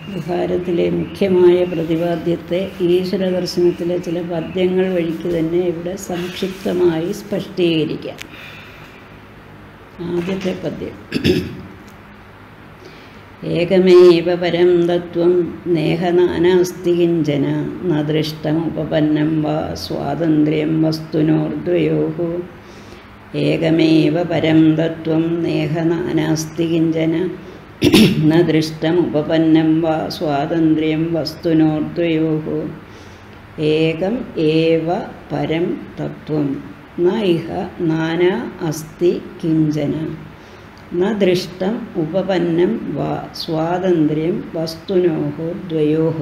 വിഹാരത്തിലെ മുഖ്യമായ പ്രതിപാദ്യത്തെ ഈശ്വര ദർശനത്തിലെ ചില പദ്യങ്ങൾ വഴിക്ക് തന്നെ ഇവിടെ സംക്ഷിപ്തമായി സ്പഷ്ടീകരിക്കാം ആദ്യത്തെ പദ്യം ഏകമേവ പരം തത്വം നേഹനാനാസ്തി കിഞ്ചന ന ദൃഷ്ടമുപപന്നം വാ സ്വാതന്ത്ര്യം വസ്തുനോർദ്വയോ ഏകമേവ പരം തത്വം നേഹനാനാസ്തി കിഞ്ചന ന ദൃഷ്ടമുപപന്നം വാ സ്വാതന്ത്ര്യം വസ്തുനോർദ്വയോ ഏകം ഏവ പരം തത്വം ന ഇഹ നാനാ അസ്തി കിഞ്ചന ന ദൃഷ്ടം ഉപപന്നം വാ സ്വാതന്ത്ര്യം വസ്തുനോഹോ ദ്വയോഹോ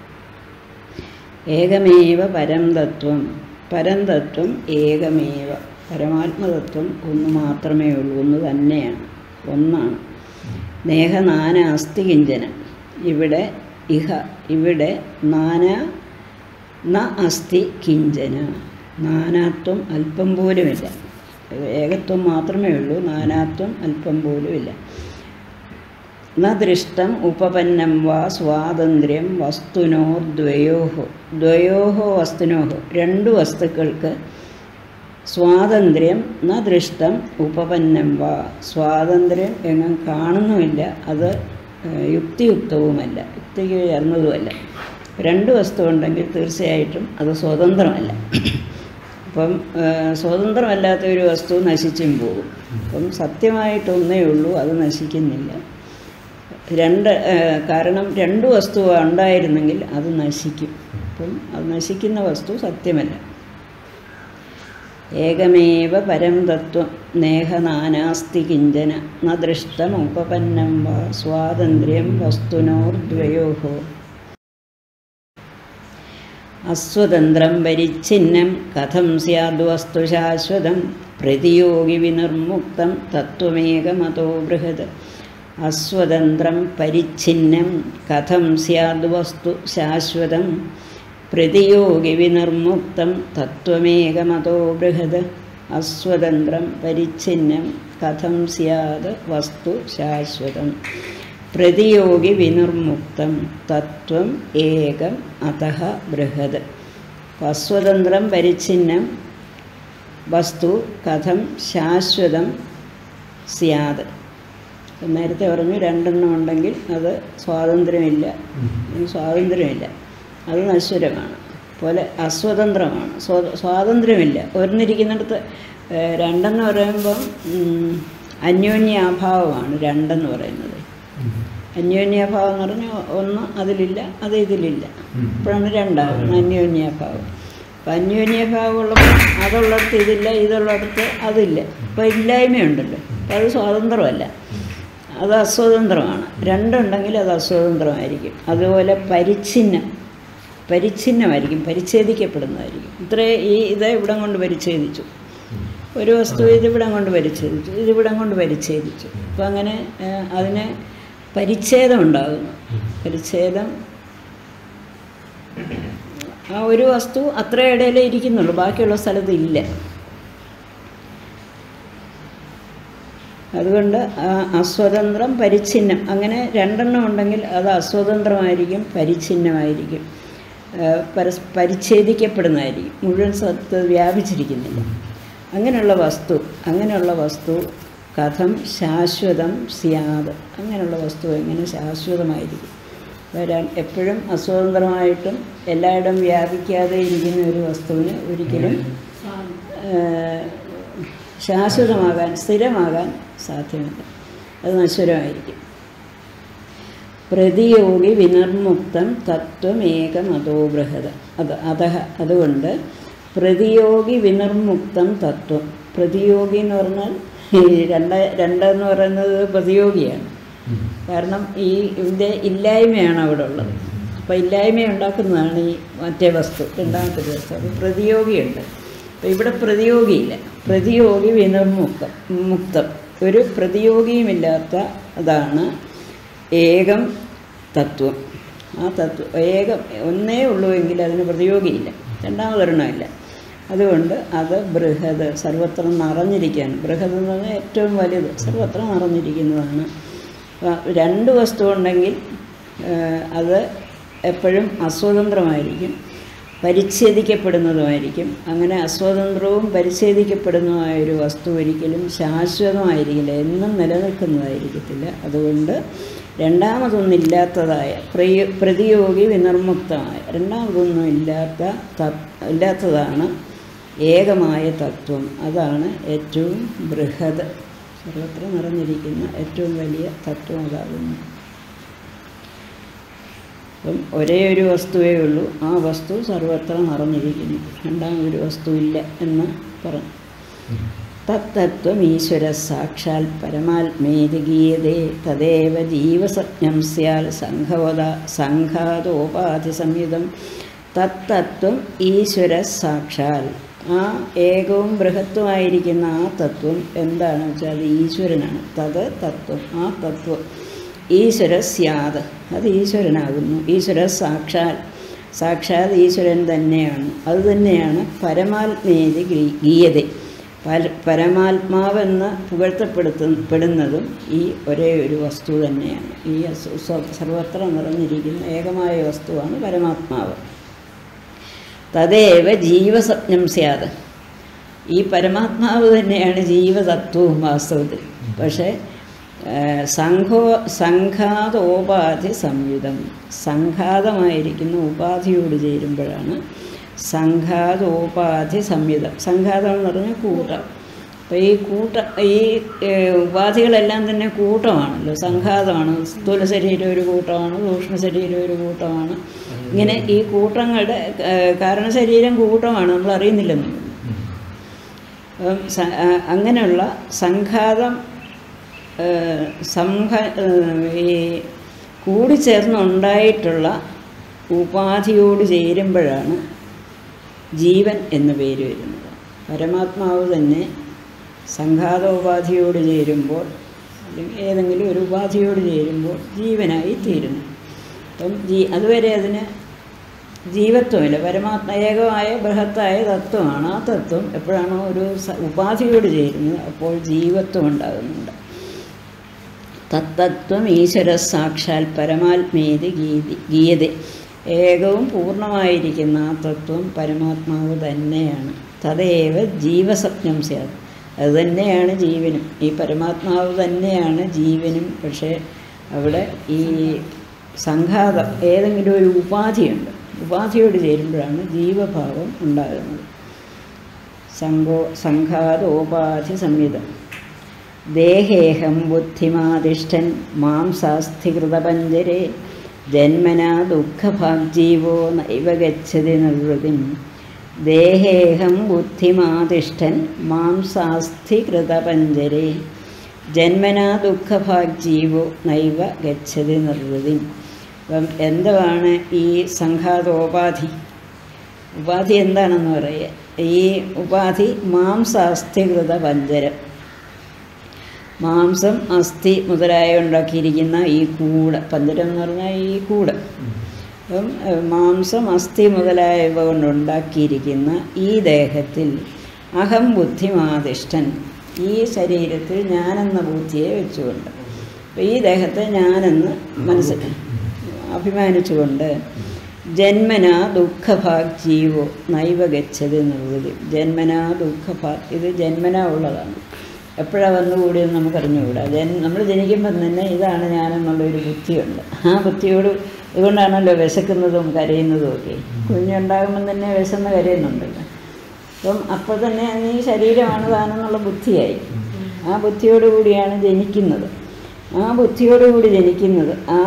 ഏകമേവ പരം തത്വം പരം തത്വം ഏകമേവ പരമാത്മതത്വം ഒന്ന് മാത്രമേ ഉള്ളൂ ഒന്ന് തന്നെയാണ് ഒന്നാണ് നേഹ നാനാസ്തി കിഞ്ചന ഇവിടെ ഇഹ ഇവിടെ നാന ന അസ്തി കിഞ്ചന നാനാത്വം അല്പം പോലുമില്ല ഏകത്വം മാത്രമേ ഉള്ളൂ നാനാത്വം അല്പം പോലുമില്ല ന ദൃഷ്ടം ഉപപന്നം വാ സ്വാതന്ത്ര്യം വസ്തുനോ ദ്വയോഹോ ദ്വയോഹോ വസ്തുനോഹോ രണ്ട് വസ്തുക്കൾക്ക് സ്വാതന്ത്ര്യം ന ദൃഷ്ടം ഉപപന്നം വാ സ്വാതന്ത്ര്യം എങ്ങും കാണുന്നുമില്ല അത് ഏഹ്, യുക്തിയുക്തവുമല്ല യുക്തിക്ക് ചേർന്നതുമല്ല രണ്ട് വസ്തു ഉണ്ടെങ്കിൽ തീർച്ചയായിട്ടും അത് സ്വതന്ത്രമല്ല അപ്പം ഏഹ്, സ്വതന്ത്രമല്ലാത്ത ഒരു വസ്തു നശിച്ചും പോകും അപ്പം സത്യമായിട്ടൊന്നേ ഉള്ളൂ അത് നശിക്കുന്നില്ല രണ്ട് ഏഹ്, കാരണം രണ്ട് വസ്തു ഉണ്ടായിരുന്നെങ്കിൽ അത് നശിക്കും അപ്പം അത് നശിക്കുന്ന വസ്തു സത്യമല്ല ഏകമേവ പരം തത്വം നേഹനാനാസ്തി കിഞ്ചന ന ദൃഷ്ടമുപപന്നം വാ സ്വാതന്ത്ര്യം വസ്തുനോർദ്വയോഹോ അസ്വതന്ത്രം പരിച്ഛിന്നം കഥം സ്യാദ് വസ്തു ശാശ്വതം പ്രതിയോഗി വിനിർമുക്തം തത്വമേകമതോ ബൃഹത് അസ്വതന്ത്രം പരിച്ഛിന്നം കഥം സ്യാദ് വസ്തു ശാശ്വതം പ്രതിയോഗി വിനിർമുക്തം തത്വമേകമതോ ബൃഹത് അസ്വതന്ത്രം പരിച്ഛിന്നം കഥം സ്യാത് വസ്തു ശാശ്വതം പ്രതിയോഗി വിനിർമുക്തം തത്വം ഏകം അതഃ ബൃഹത് അസ്വതന്ത്രം പരിച്ഛിന്നം വസ്തു കഥം ശാശ്വതം സ്യാത് നേരത്തെ പറഞ്ഞു രണ്ടെണ്ണം ഉണ്ടെങ്കിൽ അത് സ്വാതന്ത്ര്യമില്ല അതിന് സ്വാതന്ത്ര്യമില്ല അത് നശ്വരമാണ് പോലെ അസ്വതന്ത്രമാണ് സ്വ- സ്വാതന്ത്ര്യമില്ല ഒരെന്നിരിക്കുന്നിടത്ത് ഏഹ്, രണ്ടെന്ന് പറയുമ്പം ഉം, അന്യോന്യാഭാവമാണ് രണ്ടെന്ന് പറയുന്നത് അന്യോന്യാഭാവം എന്ന് പറഞ്ഞാൽ ഒന്ന് അതിലില്ല അത് ഇതിലില്ല അപ്പോഴാണ് രണ്ടാകുന്നത് അന്യോന്യാഭാവം അപ്പം അന്യോന്യഭാവമുള്ളപ്പോൾ അതുള്ളിടത്ത് ഇതില്ല ഇതുള്ളിടത്ത് അതില്ല അപ്പോൾ ഇല്ലായ്മയുണ്ടല്ലോ അപ്പോൾ അത് സ്വാതന്ത്രമല്ല അത് അസ്വതന്ത്രമാണ് രണ്ടുണ്ടെങ്കിൽ അത് അസ്വതന്ത്രമായിരിക്കും അതുപോലെ പരിച്ഛിന്നം പരിച്ഛിന്നമായിരിക്കും പരിച്ഛേദിക്കപ്പെടുന്നതായിരിക്കും ഇത്രേ ഈ ഇത് ഇവിടം കൊണ്ട് പരിച്ഛേദിച്ചു ഒരു വസ്തു ഇതിവിടം കൊണ്ട് പരിച്ഛേദിച്ചു ഇതിവിടം കൊണ്ട് പരിച്ഛേദിച്ചു അപ്പോൾ അങ്ങനെ ഏഹ്, അതിന് പരിച്ഛേദം ഉണ്ടാകുന്നു പരിച്ഛേദം ആ ഒരു വസ്തു അത്ര ഇടയിലേ ഇരിക്കുന്നുള്ളൂ ബാക്കിയുള്ള സ്ഥലത്ത് ഇല്ല അതുകൊണ്ട് ആ അസ്വതന്ത്രം പരിച്ഛിന്നം അങ്ങനെ രണ്ടെണ്ണം ഉണ്ടെങ്കിൽ അത് അസ്വതന്ത്രമായിരിക്കും പരിച്ഛിന്നമായിരിക്കും ആ, പരസ് പരിച്ഛേദിക്കപ്പെടുന്നതായിരിക്കും മുഴുവൻ സത്ത് വ്യാപിച്ചിരിക്കുന്നില്ല അങ്ങനെയുള്ള വസ്തു അങ്ങനെയുള്ള വസ്തു കഥം ശാശ്വതം സ്യാത് അങ്ങനെയുള്ള വസ്തു എങ്ങനെ ശാശ്വതമായിരിക്കും വരാൻ എപ്പോഴും അസ്വതന്ത്രമായിട്ടും എല്ലായിടം വ്യാപിക്കാതെ ഇരിക്കുന്ന ഒരു വസ്തുവിന് ഒരിക്കലും ഏഹ്, ശാശ്വതമാകാൻ സ്ഥിരമാകാൻ സാധ്യമല്ല അത് നശ്വരമായിരിക്കും പ്രതിയോഗി വിനിർമുക്തം തത്വമേകമതോ ബൃഹത അത് അതഹ അതുകൊണ്ട് പ്രതിയോഗി വിനിർമുക്തം തത്വം പ്രതിയോഗി എന്ന് പറഞ്ഞാൽ ഈ രണ്ട് രണ്ടെന്ന് പറയുന്നത് പ്രതിയോഗിയാണ് കാരണം ഈ ഇതിൻ്റെ ഇല്ലായ്മയാണ് അവിടെ ഉള്ളത് അപ്പോൾ ഇല്ലായ്മ ഉണ്ടാക്കുന്നതാണ് ഈ മറ്റേ വസ്തു രണ്ടാമത്തെ വസ്തു അപ്പോൾ പ്രതിയോഗിയുണ്ട് അപ്പോൾ ഇവിടെ പ്രതിയോഗിയില്ല പ്രതിയോഗി വിനിർമുക്തം മുക്തം ഒരു പ്രതിയോഗിയുമില്ലാത്ത അതാണ് ഏകം തത്വം ആ തത്വം ഏകം ഒന്നേ ഉള്ളൂ എങ്കിൽ അതിന് പ്രതിയോഗിയില്ല രണ്ടാമതൊരെണ്ണമില്ല അതുകൊണ്ട് അത് ബൃഹത് സർവത്ര നിറഞ്ഞിരിക്കുകയാണ് ബൃഹത് എന്ന് പറഞ്ഞാൽ ഏറ്റവും വലുത് സർവത്ര നിറഞ്ഞിരിക്കുന്നതാണ് ആ, രണ്ട് വസ്തു ഉണ്ടെങ്കിൽ ഏഹ്, അത് എപ്പോഴും അസ്വതന്ത്രമായിരിക്കും പരിച്ഛേദിക്കപ്പെടുന്നതുമായിരിക്കും അങ്ങനെ അസ്വതന്ത്രവും പരിച്ഛേദിക്കപ്പെടുന്നതുമായ ഒരു വസ്തു ഒരിക്കലും ശാശ്വതമായിരിക്കില്ല എന്നും നിലനിൽക്കുന്നതായിരിക്കത്തില്ല അതുകൊണ്ട് രണ്ടാമതൊന്നില്ലാത്തതായ പ്രയോ പ്രതിയോഗി വിനിർമുക്തമായ രണ്ടാമതൊന്നും ഇല്ലാത്ത തത് ഇല്ലാത്തതാണ് ഏകമായ തത്വം അതാണ് ഏറ്റവും ബൃഹത് സർവത്ര നിറഞ്ഞിരിക്കുന്ന ഏറ്റവും വലിയ തത്വം അതാകുന്നു അപ്പം ഒരേ ഒരു വസ്തുവേ ഉള്ളൂ ആ വസ്തു സർവത്ര നിറഞ്ഞിരിക്കുന്നു രണ്ടാമതൊരു വസ്തുവില്ല എന്ന് പറഞ്ഞു തത്തത്വം ഈശ്വര സാക്ഷാൽ പരമാത്മേതി ഗീയതേ തദേവ ജീവസജ്ഞം സ്യാൽ സംഘവത സംഘാതോപാധി സംയുതം തത്തത്വം ഈശ്വര സാക്ഷാൽ ആ ഏകവും ബൃഹത്വമായിരിക്കുന്ന ആ തത്വം എന്താണെന്ന് വെച്ചാൽ അത് ഈശ്വരനാണ് തത് തത്വം ആ തത്വം ഈശ്വര സ്യാത് അത് ഈശ്വരനാകുന്നു ഈശ്വര സാക്ഷാൽ സാക്ഷാത് ഈശ്വരൻ തന്നെയാണ് അത് തന്നെയാണ് പരമാത്മേതി ഗീ- ഗീയത പര പരമാത്മാവെന്ന് പുകഴ്ത്തപ്പെടുത്തുന്നതും ഈ ഒരേ ഒരു വസ്തു തന്നെയാണ് ഈ അസ- സ- സർവത്ര നിറഞ്ഞിരിക്കുന്ന ഏകമായ വസ്തുവാണ് പരമാത്മാവ് തദേവ ജീവസജ്ഞം സ്യാത് ഈ പരമാത്മാവ് തന്നെയാണ് ജീവതത്വവും വാസ്തവത്തിൽ പക്ഷേ ഏഹ്, സംഘോ സംഘാതോപാധി സംയുതം സംഘാതമായിരിക്കുന്ന ഉപാധിയോട് ചേരുമ്പോഴാണ് സംഘാതോപാധി സംയുതം സംഘാതം എന്ന് പറഞ്ഞാൽ കൂട്ടം അപ്പോൾ ഈ കൂട്ട ഈ ഏഹ്, ഉപാധികളെല്ലാം തന്നെ കൂട്ടമാണല്ലോ സംഘാതമാണ് സ്ഥൂല ശരീരം ഒരു കൂട്ടമാണ് സൂക്ഷ്മ ശരീരം ഒരു കൂട്ടമാണ് ഇങ്ങനെ ഈ കൂട്ടങ്ങളുടെ ഏഹ്, കാരണശരീരം കൂട്ടമാണ് നമ്മൾ അറിയുന്നില്ലെന്നും അപ്പം സ- ആ, അങ്ങനെയുള്ള സംഘാതം ഏഹ്, സംഘ ഏഹ്, ഈ കൂടിച്ചേർന്നുണ്ടായിട്ടുള്ള ഉപാധിയോട് ചേരുമ്പോഴാണ് ജീവൻ എന്ന പേര് വരുന്നത് പരമാത്മാവ് തന്നെ സംഘാതോപാധിയോട് ചേരുമ്പോൾ അല്ലെങ്കിൽ ഏതെങ്കിലും ഒരു ഉപാധിയോട് ചേരുമ്പോൾ ജീവനായി തീരുന്നു അപ്പം ജീ അതുവരെ അതിന് ജീവത്വമില്ല പരമാത്മ ഏകമായ ബൃഹത്തായ തത്വമാണ് ആ തത്വം എപ്പോഴാണോ ഒരു സ- ഉപാധിയോട് ചേരുന്നത് അപ്പോൾ ജീവത്വം ഉണ്ടാകുന്നുണ്ട് തത്തത്വം ഈശ്വര സാക്ഷാൽ പരമാത്മേതി ഗീതി ഗീയത ഏകവും പൂർണ്ണമായിരിക്കുന്ന ആ തത്വം പരമാത്മാവ് തന്നെയാണ് തതേവ ജീവസജ്ഞം സ്യാത് അത് തന്നെയാണ് ജീവനും ഈ പരമാത്മാവ് തന്നെയാണ് ജീവനും പക്ഷേ അവിടെ ഈ സംഘാതം ഏതെങ്കിലും ഒരു ഉപാധിയുണ്ട് ഉപാധിയോട് ചേരുമ്പോഴാണ് ജീവഭാവം ഉണ്ടാകുന്നത് സംഘോ സംഘാതോപാധി സംയുതം ദേഹേഹം ബുദ്ധിമാതിഷ്ഠൻ മാംസാസ്ഥികൃതപഞ്ചരെ ജന്മനാ ദുഃഖഭാഗ്ജീവോ നൈവ ഗച്ഛതി നിർവൃതിം ദേഹേഹം ബുദ്ധിമാതിഷ്ഠൻ മാംസാസ്ഥികൃതപഞ്ചരെ ജന്മനാ ദുഃഖഭാഗ്ജീവോ നൈവ ഗച്ഛതി നിർവൃതിം അപ്പം എന്താണ് ഈ സംഘാതോപാധി ഉപാധി എന്താണെന്ന് പറയുക ഈ ഉപാധി മാംസാസ്ഥികൃത പഞ്ചരം മാംസം അസ്ഥി മുതലായ ഉണ്ടാക്കിയിരിക്കുന്ന ഈ കൂട് പന്തരം എന്ന് പറഞ്ഞാൽ ഈ കൂട് അപ്പം ഏഹ്, മാംസം അസ്ഥി മുതലായവ കൊണ്ടുണ്ടാക്കിയിരിക്കുന്ന ഈ ദേഹത്തിൽ അഹം ബുദ്ധിമാതിഷ്ഠൻ ഈ ശരീരത്തിൽ ഞാനെന്ന ബുദ്ധിയെ വെച്ചുകൊണ്ട് അപ്പം ഈ ദേഹത്തെ ഞാനെന്ന് മനസ്സിൽ അഭിമാനിച്ചുകൊണ്ട് ജന്മനാ ദുഃഖഭാഗ് ജീവോ നൈവ ഗച്ഛത് നിർവൃതി ജന്മനാ ദുഃഖഭാഗ് ഇത് ജന്മനാ ഉള്ളതാണ് എപ്പോഴാണ് വന്നുകൂടിയെന്ന് നമുക്കറിഞ്ഞുകൂടാ ജൻ നമ്മൾ ജനിക്കുമ്പം തന്നെ ഇതാണ് ഞാനെന്നുള്ളൊരു ബുദ്ധിയുണ്ട് ആ ബുദ്ധിയോട് ഇതുകൊണ്ടാണല്ലോ വിശക്കുന്നതും കരയുന്നതും ഒക്കെ കുഞ്ഞുണ്ടാകുമ്പം തന്നെ വിശന്ന് കരയുന്നുണ്ടല്ലോ അപ്പം അപ്പോൾ തന്നെ ഈ ശരീരമാണ് താനെന്നുള്ള ബുദ്ധിയായി ആ ബുദ്ധിയോടുകൂടിയാണ് ജനിക്കുന്നത് ആ ബുദ്ധിയോടുകൂടി ജനിക്കുന്നത് ആ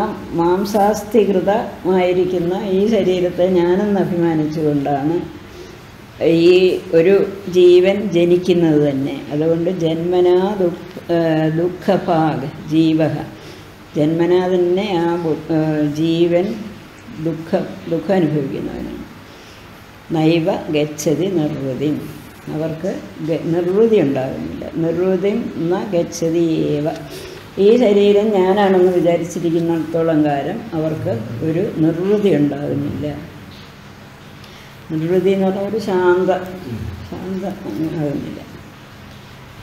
മാംസാസ്ഥികൃതമായിരിക്കുന്ന ഈ ശരീരത്തെ ഞാനെന്ന് അഭിമാനിച്ചുകൊണ്ടാണ് ഈ ഒരു ജീവൻ ജനിക്കുന്നത് തന്നെ അതുകൊണ്ട് ജന്മനാ ദുഃഖ ദുഃഖഭാഗ് ജീവക ജന്മനാ തന്നെ ആ ബു- ആ, ജീവൻ ദുഃഖ ദുഃഖം അനുഭവിക്കുന്നവനാണ് നൈവ ഗച്ഛതി നിർവൃതി അവർക്ക് ഗ- നിർവൃതി ഉണ്ടാകുന്നില്ല നിർവൃതി ന ഗച്ഛതി ഏവ ഈ ശരീരം ഞാനാണെന്ന് വിചാരിച്ചിരിക്കുന്നിടത്തോളം കാലം അവർക്ക് ഒരു നിർവൃതി ഉണ്ടാകുന്നില്ല നിർവൃതി എന്ന് പറഞ്ഞാൽ ഒരു ശാന്ത ശാന്ത ആകുന്നില്ല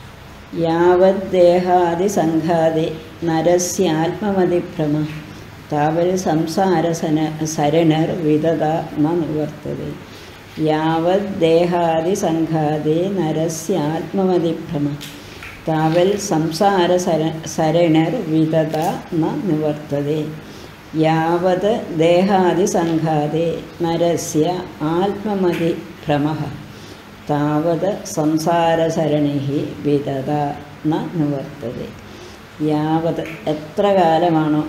യാവത് ദേഹാദി സംഘാതി നരസ്യാത്മമതിഭ്രമ താവൽ സംസാര സന സരണർ വിദത ന നിവർത്തത യാവത് ദേഹാദി സംഘാതേ നരസ്യാത്മമതിഭ്രമ താവൽ സംസാര സര സരണർ വിദത ന നിവർത്തതേ യാവത് ദേഹാദി സംഘാതേ നരസ്യ ആത്മമതി ഭ്രമ താവത് സംസാരസരണി വിദത ന നിവർത്തതേ യാവത് എത്ര കാലമാണോ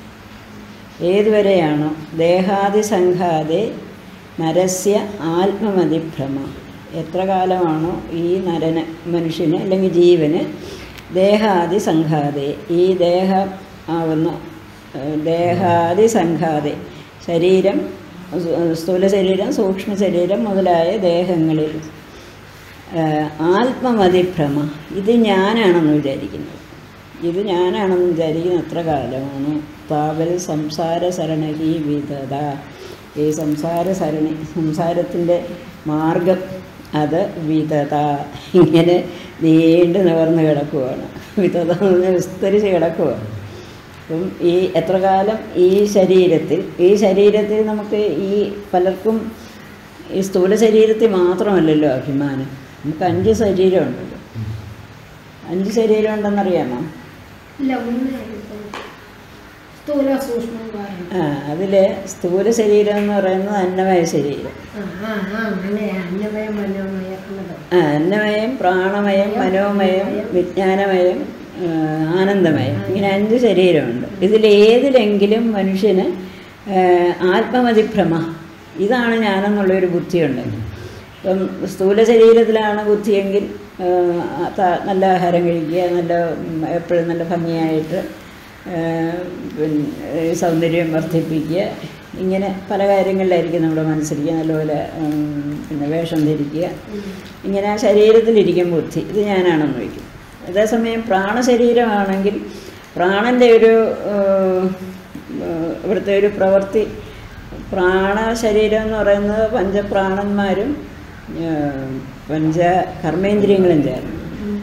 ഏതുവരെയാണോ ദേഹാദി സംഘാതെ നരസ്യ ആത്മമതിഭ്രമ എത്ര കാലമാണോ ഈ നരന് മനുഷ്യന് അല്ലെങ്കിൽ ജീവന് ദേഹാദി സംഘാതെ ഈ ദേഹം ആവുന്ന ഏഹ്, ദേഹാദി സംഘാതെ ശരീരം സു- സ്ഥൂല ശരീരം സൂക്ഷ്മ ശരീരം മുതലായ ദേഹങ്ങളിൽ ഏഹ്, ആത്മമതിഭ്രമ ഇത് ഞാനാണെന്ന് വിചാരിക്കുന്നത് ഇത് ഞാനാണെന്ന് വിചാരിക്കുന്ന എത്ര കാലമാണ് താവൽ സംസാര സരണഹി വിധത ഈ സംസാര സരണി സംസാരത്തിൻ്റെ മാർഗം അത് വിധത ഇങ്ങനെ നീണ്ടു നിവർന്ന് കിടക്കുവാണ് വിധത എന്ന് പറഞ്ഞാൽ വിസ്തരിച്ച് കിടക്കുവാണ് അപ്പം ഈ എത്ര കാലം ഈ ശരീരത്തിൽ ഈ ശരീരത്തിൽ നമുക്ക് ഈ പലർക്കും ഈ സ്ഥൂല ശരീരത്തിൽ മാത്രമല്ലല്ലോ അഭിമാനം നമുക്ക് അഞ്ച് ശരീരമുണ്ടല്ലോ അഞ്ച് ശരീരം ഉണ്ടെന്നറിയാമോ ഇല്ല ഒന്ന് സ്ഥൂല സൂക്ഷ്മം കാര്യം ആ അതിൽ സ്ഥൂല ശരീരം എന്ന് പറയുന്നത് അന്നമയ ശരീരം ആ ആ ആ അങ്ങനെ അന്നമയം മനോമയക്കുന്നത് ആ അന്നമയം പ്രാണമയം മനോമയം വിജ്ഞാനമയം ആ, ആനന്ദമയം ഇങ്ങനെ അഞ്ച് ശരീരമുണ്ട് ഇതിലേതിലെങ്കിലും മനുഷ്യന് ആ, ആത്മമതിഭ്രമ ഇതാണ് ഞാനെന്നുള്ളൊരു ബുദ്ധിയുണ്ടെങ്കിൽ ഇപ്പം സ്ഥൂല ശരീരത്തിലാണ് ബുദ്ധിയെങ്കിൽ ആ, ത- നല്ല ആഹാരം കഴിക്കുക നല്ല ഉം, എപ്പോഴും നല്ല ഭംഗിയായിട്ട് ആ, പിന്നെ ഈ സൗന്ദര്യം വർദ്ധിപ്പിക്കുക ഇങ്ങനെ പല കാര്യങ്ങളിലായിരിക്കും നമ്മുടെ മനസ്സിരിക്കുക നല്ലപോലെ ഉം, പിന്നെ വേഷം ധരിക്കുക ഇങ്ങനെ ആ ശരീരത്തിലിരിക്കും ബുദ്ധി ഇത് ഞാനാണെന്ന് വയ്ക്കും അതേസമയം പ്രാണശരീരമാണെങ്കിൽ പ്രാണൻ്റെ ഒരു ഏഹ്, ഏഹ്, ഇവിടുത്തെ ഒരു പ്രവൃത്തി പ്രാണശരീരം എന്ന് പറയുന്നത് പഞ്ചപ്രാണന്മാരും ഏഹ്, പഞ്ച കർമ്മേന്ദ്രിയങ്ങളും ചേർന്ന്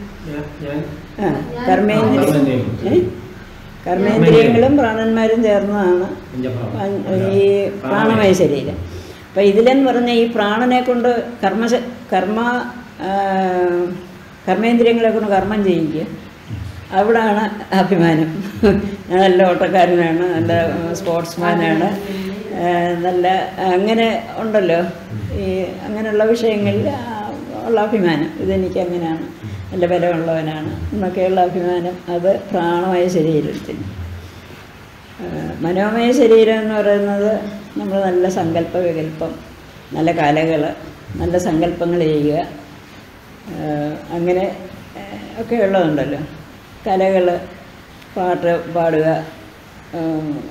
ഞാൻ ആ കർമ്മേന്ദ്രിയം ഏ? കർമ്മേന്ദ്രിയങ്ങളും പ്രാണന്മാരും ചേർന്നതാണ് പ- ഈ പ്രാണമയ ശരീരം അപ്പം ഇതിലെന്ന് പറഞ്ഞ ഈ പ്രാണനെ കൊണ്ട് കർമ്മ കർമ്മ ആ, കർമ്മേന്ദ്രിയങ്ങളെ കൊണ്ട് കർമ്മം ചെയ്യിക്കുക അവിടാണ് അഭിമാനം ഞാൻ നല്ല ഓട്ടക്കാരനാണ് നല്ല സ്പോർട്സ്മാനാണ് ആ, നല്ല അങ്ങനെ ഉണ്ടല്ലോ ഈ അങ്ങനെയുള്ള വിഷയങ്ങളിൽ ആ, ഉള്ള അഭിമാനം ഇതെനിക്ക് അങ്ങനെയാണ് നല്ല ബലമുള്ളവനാണ് എന്നൊക്കെയുള്ള അഭിമാനം അത് പ്രാണമായ ശരീരത്തിന് ആ, മനോമയ ശരീരം എന്ന് പറയുന്നത് നമ്മൾ നല്ല സങ്കല്പ വികല്പം നല്ല കലകൾ നല്ല സങ്കല്പങ്ങൾ ചെയ്യുക ആ, അങ്ങനെ ആ, ഒക്കെ ഉള്ളതുണ്ടല്ലോ കലകൾ പാട്ട് പാടുക ആ,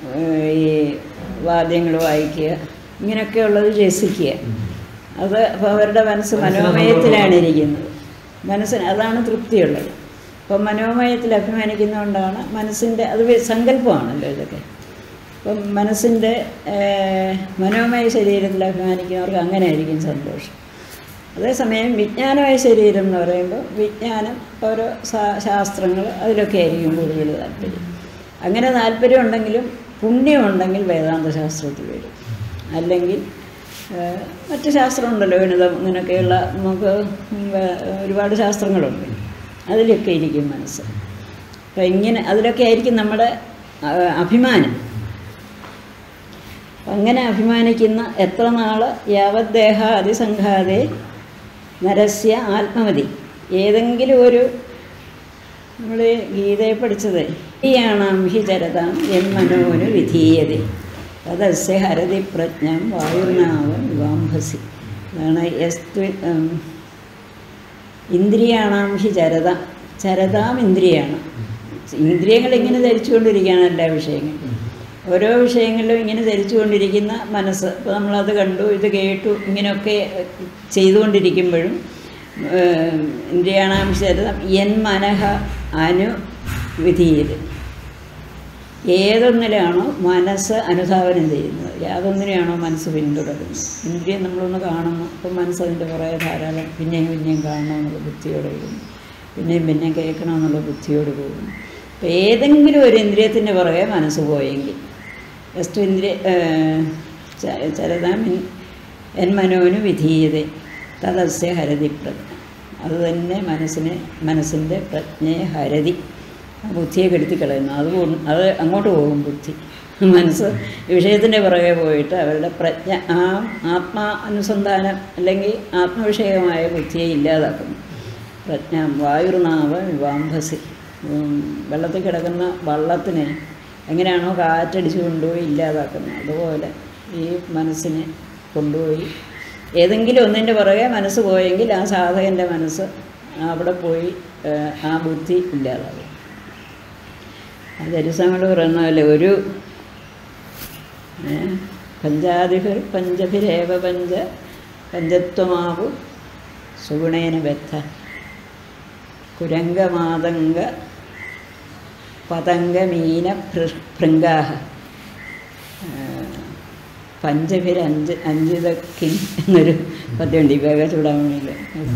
ഈ വാദ്യങ്ങൾ വായിക്കുക ഇങ്ങനെയൊക്കെയുള്ളത് രസിക്കുക അത് അപ്പോൾ അവരുടെ മനസ്സ് മനോമയത്തിലാണ് ഇരിക്കുന്നത് മനസ്സിന് അതാണ് തൃപ്തിയുള്ളത് അപ്പം മനോമയത്തിൽ അഭിമാനിക്കുന്നതുകൊണ്ടാണ് മനസ്സിൻ്റെ അത് വി- സങ്കല്പമാണല്ലോ ഇതൊക്കെ അപ്പം മനസ്സിൻ്റെ ഏഹ്, മനോമയ ശരീരത്തിൽ അഭിമാനിക്കുന്നവർക്ക് അങ്ങനെ ആയിരിക്കും സന്തോഷം അതേസമയം വിജ്ഞാനമായ ശരീരം എന്ന് പറയുമ്പോൾ വിജ്ഞാനം ഓരോ സാ- ശാസ്ത്രങ്ങൾ അതിലൊക്കെ ആയിരിക്കും കൂടുതൽ താല്പര്യം അങ്ങനെ താല്പര്യം ഉണ്ടെങ്കിലും പുണ്യമുണ്ടെങ്കിൽ വേദാന്ത ശാസ്ത്രത്തിൽ വരും അല്ലെങ്കിൽ ഏഹ്, മറ്റ് ശാസ്ത്രമുണ്ടല്ലോ ഗണിതം ഇങ്ങനെയൊക്കെയുള്ള നമുക്ക് വേ- ഒരുപാട് ശാസ്ത്രങ്ങളുണ്ട് അതിലൊക്കെ ഇരിക്കും മനസ്സ് അപ്പം ഇങ്ങനെ അതിലൊക്കെ ആയിരിക്കും നമ്മുടെ ആ, അഭിമാനം അങ്ങനെ അഭിമാനിക്കുന്ന എത്ര നാൾ യാവദ്ദേഹ അതിസംഘാതെ നരസ്യ ആത്മമതി ഏതെങ്കിലും ഒരു നമ്മൾ ഗീതയെ പഠിച്ചത് ഈയാണാം ഹി ചരതാം എൻ മനോന് വിധീയത തദസ്യ ഹരതി പ്രജ്ഞം വായുർനാവം വാംഭസി അതാണ് യസ്തു ഉം, ഇന്ദ്രിയാണാം ഹി ചരത ചരതാം ഇന്ദ്രിയാണ് ഇന്ദ്രിയങ്ങൾ ഇങ്ങനെ ധരിച്ചുകൊണ്ടിരിക്കുകയാണ് എല്ലാ വിഷയങ്ങളും ഓരോ വിഷയങ്ങളിലും ഇങ്ങനെ ധരിച്ചുകൊണ്ടിരിക്കുന്ന മനസ്സ് ഇപ്പോൾ നമ്മളത് കണ്ടു ഇത് കേട്ടു ഇങ്ങനെയൊക്കെ ചെയ്തുകൊണ്ടിരിക്കുമ്പോഴും ഏഹ്, ഇന്ദ്രിയാണാം ശരതം എൻ മനഃ അനു വിധിയിൽ ഏതൊന്നിലാണോ മനസ്സ് അനുധാവനം ചെയ്യുന്നത് യാതൊന്നിനെയാണോ മനസ്സ് പിന്തുടരുന്നത് ഇന്ദ്രിയം നമ്മളൊന്ന് കാണുന്നു അപ്പം മനസ്സ് അതിൻ്റെ പുറകെ ധാരാളം പിന്നെയും പിന്നെയും കാണണമെന്നുള്ള ബുദ്ധിയോടെ പോകുന്നു പിന്നെയും പിന്നെയും കേൾക്കണമെന്നുള്ള ബുദ്ധിയോട് പോകുന്നു അപ്പം ഏതെങ്കിലും ഒരു ഇന്ദ്രിയത്തിൻ്റെ പുറകെ മനസ്സ് പോയെങ്കിൽ യസ്തുന്ദ്രിയ ചരതാം എൻ മനോന് വിധീയത തദസ്യ ഹരതി പ്രജ്ഞ അത് തന്നെ മനസ്സിനെ മനസ്സിൻ്റെ പ്രജ്ഞയെ ഹരതി ആ ബുദ്ധിയെ കെടുത്തി കളയുന്നു അത് പോ- അത് അങ്ങോട്ട് പോകും ബുദ്ധി മനസ്സ് വിഷയത്തിൻ്റെ പുറകെ പോയിട്ട് അവരുടെ പ്രജ്ഞ ആ ആത്മാ അനുസന്ധാനം അല്ലെങ്കിൽ ആത്മവിഷയമായ ബുദ്ധിയെ ഇല്ലാതാക്കുന്നു പ്രജ്ഞ വായുർനാവ വിവാംഭസി ഉം, വെള്ളത്തിൽ കിടക്കുന്ന വള്ളത്തിനെ എങ്ങനെയാണോ കാറ്റടിച്ച് കൊണ്ടുപോയി ഇല്ലാതാക്കുന്നത് അതുപോലെ ഈ മനസ്സിനെ കൊണ്ടുപോയി ഏതെങ്കിലും ഒന്നിൻ്റെ പുറകെ മനസ്സ് പോയെങ്കിൽ ആ സാധകൻ്റെ മനസ്സ് അവിടെ പോയി ഏഹ്, ആ ബുദ്ധി ഇല്ലാതാകും അത് ദരിസങ്ങൾ പറയുന്ന പോലെ ഒരു ഏഹ്, പഞ്ചാതിഭിർ പഞ്ചഭിരേവ പഞ്ച പഞ്ചത്വമാവു സുഗുണേന ബദ്ധ കുരംഗമാതംഗ പതംഗമീന ഭൃംഗാഹ പഞ്ചഭിരഞ്ച് അഞ്ചിതക്കിൻ എന്നൊരു പദ്യമുണ്ട് ഈ വേഗ ചൂടാമണിയിൽ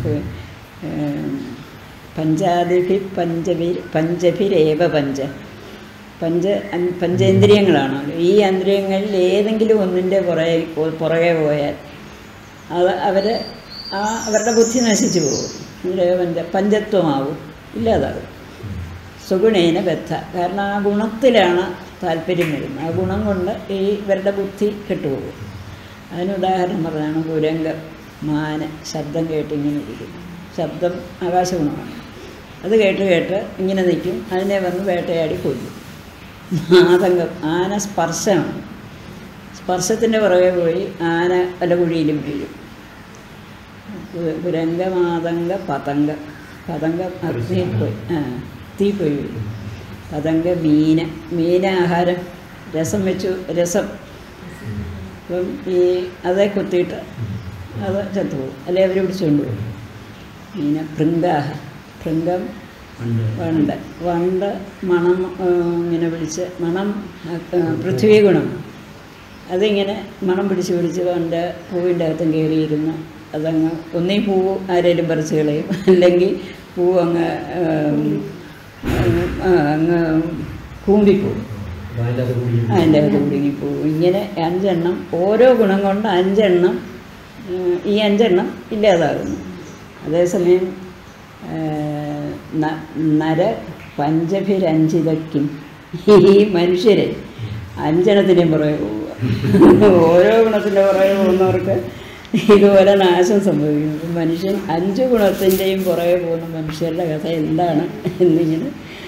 പഞ്ചാതിഭി പഞ്ചഭി പഞ്ചഭിരേവ പഞ്ച പഞ്ച അൻ- പഞ്ചേന്ദ്രിയങ്ങളാണ് ഈ ഇന്ദ്രിയങ്ങളിൽ ഏതെങ്കിലും ഒന്നിൻ്റെ പുറകെ പുറകെ പോയാൽ അത് അവർ ആ അവരുടെ ബുദ്ധി നശിച്ചു പോകും ഇതിലെ പഞ്ച പഞ്ചത്വമാവും ഇല്ലാതാകും സുഗുണേന ബദ്ധ കാരണം ആ ഗുണത്തിലാണ് താല്പര്യം വരുന്നത് ആ ഗുണം കൊണ്ട് ഈ ഇവരുടെ ബുദ്ധി കെട്ടുപോകും അതിന് ഉദാഹരണം പറഞ്ഞാണ് കുരംഗം മാന ശബ്ദം കേട്ട് ഇങ്ങനെ ഇരിക്കും ശബ്ദം ആകാശഗുണമാണ് അത് കേട്ട് കേട്ട് ഇങ്ങനെ നിൽക്കും അതിനെ വന്ന് വേട്ടയാടി കൊല്ലും ആതങ്കം ആന സ്പർശമാണ് സ്പർശത്തിൻ്റെ പുറകെ പോയി ആന വല്ല കുഴിയിലും വീഴും കു- കുരംഗമാതങ്ക പതംഗ പതംഗം അഗ്നിയിൽ പോയി ആ തീ പോയി വീഴും പതംഗ മീന മീന ആഹാരം രസം വെച്ചു രസം അപ്പം ഈ അതേ കുത്തിയിട്ട് അത് ചത്തുപോകും അല്ലെ അവർ പിടിച്ചുകൊണ്ട് പോകും മീന ഭൃംഗാഹ ഭൃംഗം വണ്ട് വണ്ട് മണം ആ, ഇങ്ങനെ പിടിച്ച് മണം ആ, പൃഥ്വി ഗുണം അതിങ്ങനെ മണം പിടിച്ച് പിടിച്ച് വണ്ട് പൂവിൻ്റെ അകത്തും കയറിയിരുന്ന് അതങ്ങ് ഒന്നീ പൂവ് ആരേലും പറിച്ച് കളയും അല്ലെങ്കിൽ പൂവ് അങ്ങ് ആം, അങ്ങ് ആ, അങ്ങ് കൂമ്പിപ്പോവും അതിൻ്റെ അകത്ത് കുടുങ്ങിപ്പോവും ഇങ്ങനെ അഞ്ചെണ്ണം ഓരോ ഗുണം കൊണ്ട് അഞ്ചെണ്ണം ഉം, ഈ അഞ്ചെണ്ണം ഇല്ലാതാകുന്നു അതേസമയം ആ, ന- നര പഞ്ചഭിരഞ്ചിതയ്ക്കും ഈ മനുഷ്യരെ അഞ്ചെണ്ണത്തിൻ്റെയും പുറകെ പോവുക ഓരോ ഗുണത്തിൻ്റെ പുറകെ പോകുന്നവർക്ക് ഇതുപോലെ നാശം സംഭവിക്കുന്നു അപ്പം മനുഷ്യൻ അഞ്ച് ഗുണത്തിൻ്റെയും പുറകെ പോകുന്ന മനുഷ്യരുടെ കഥ എന്താണ് എന്നിങ്ങനെ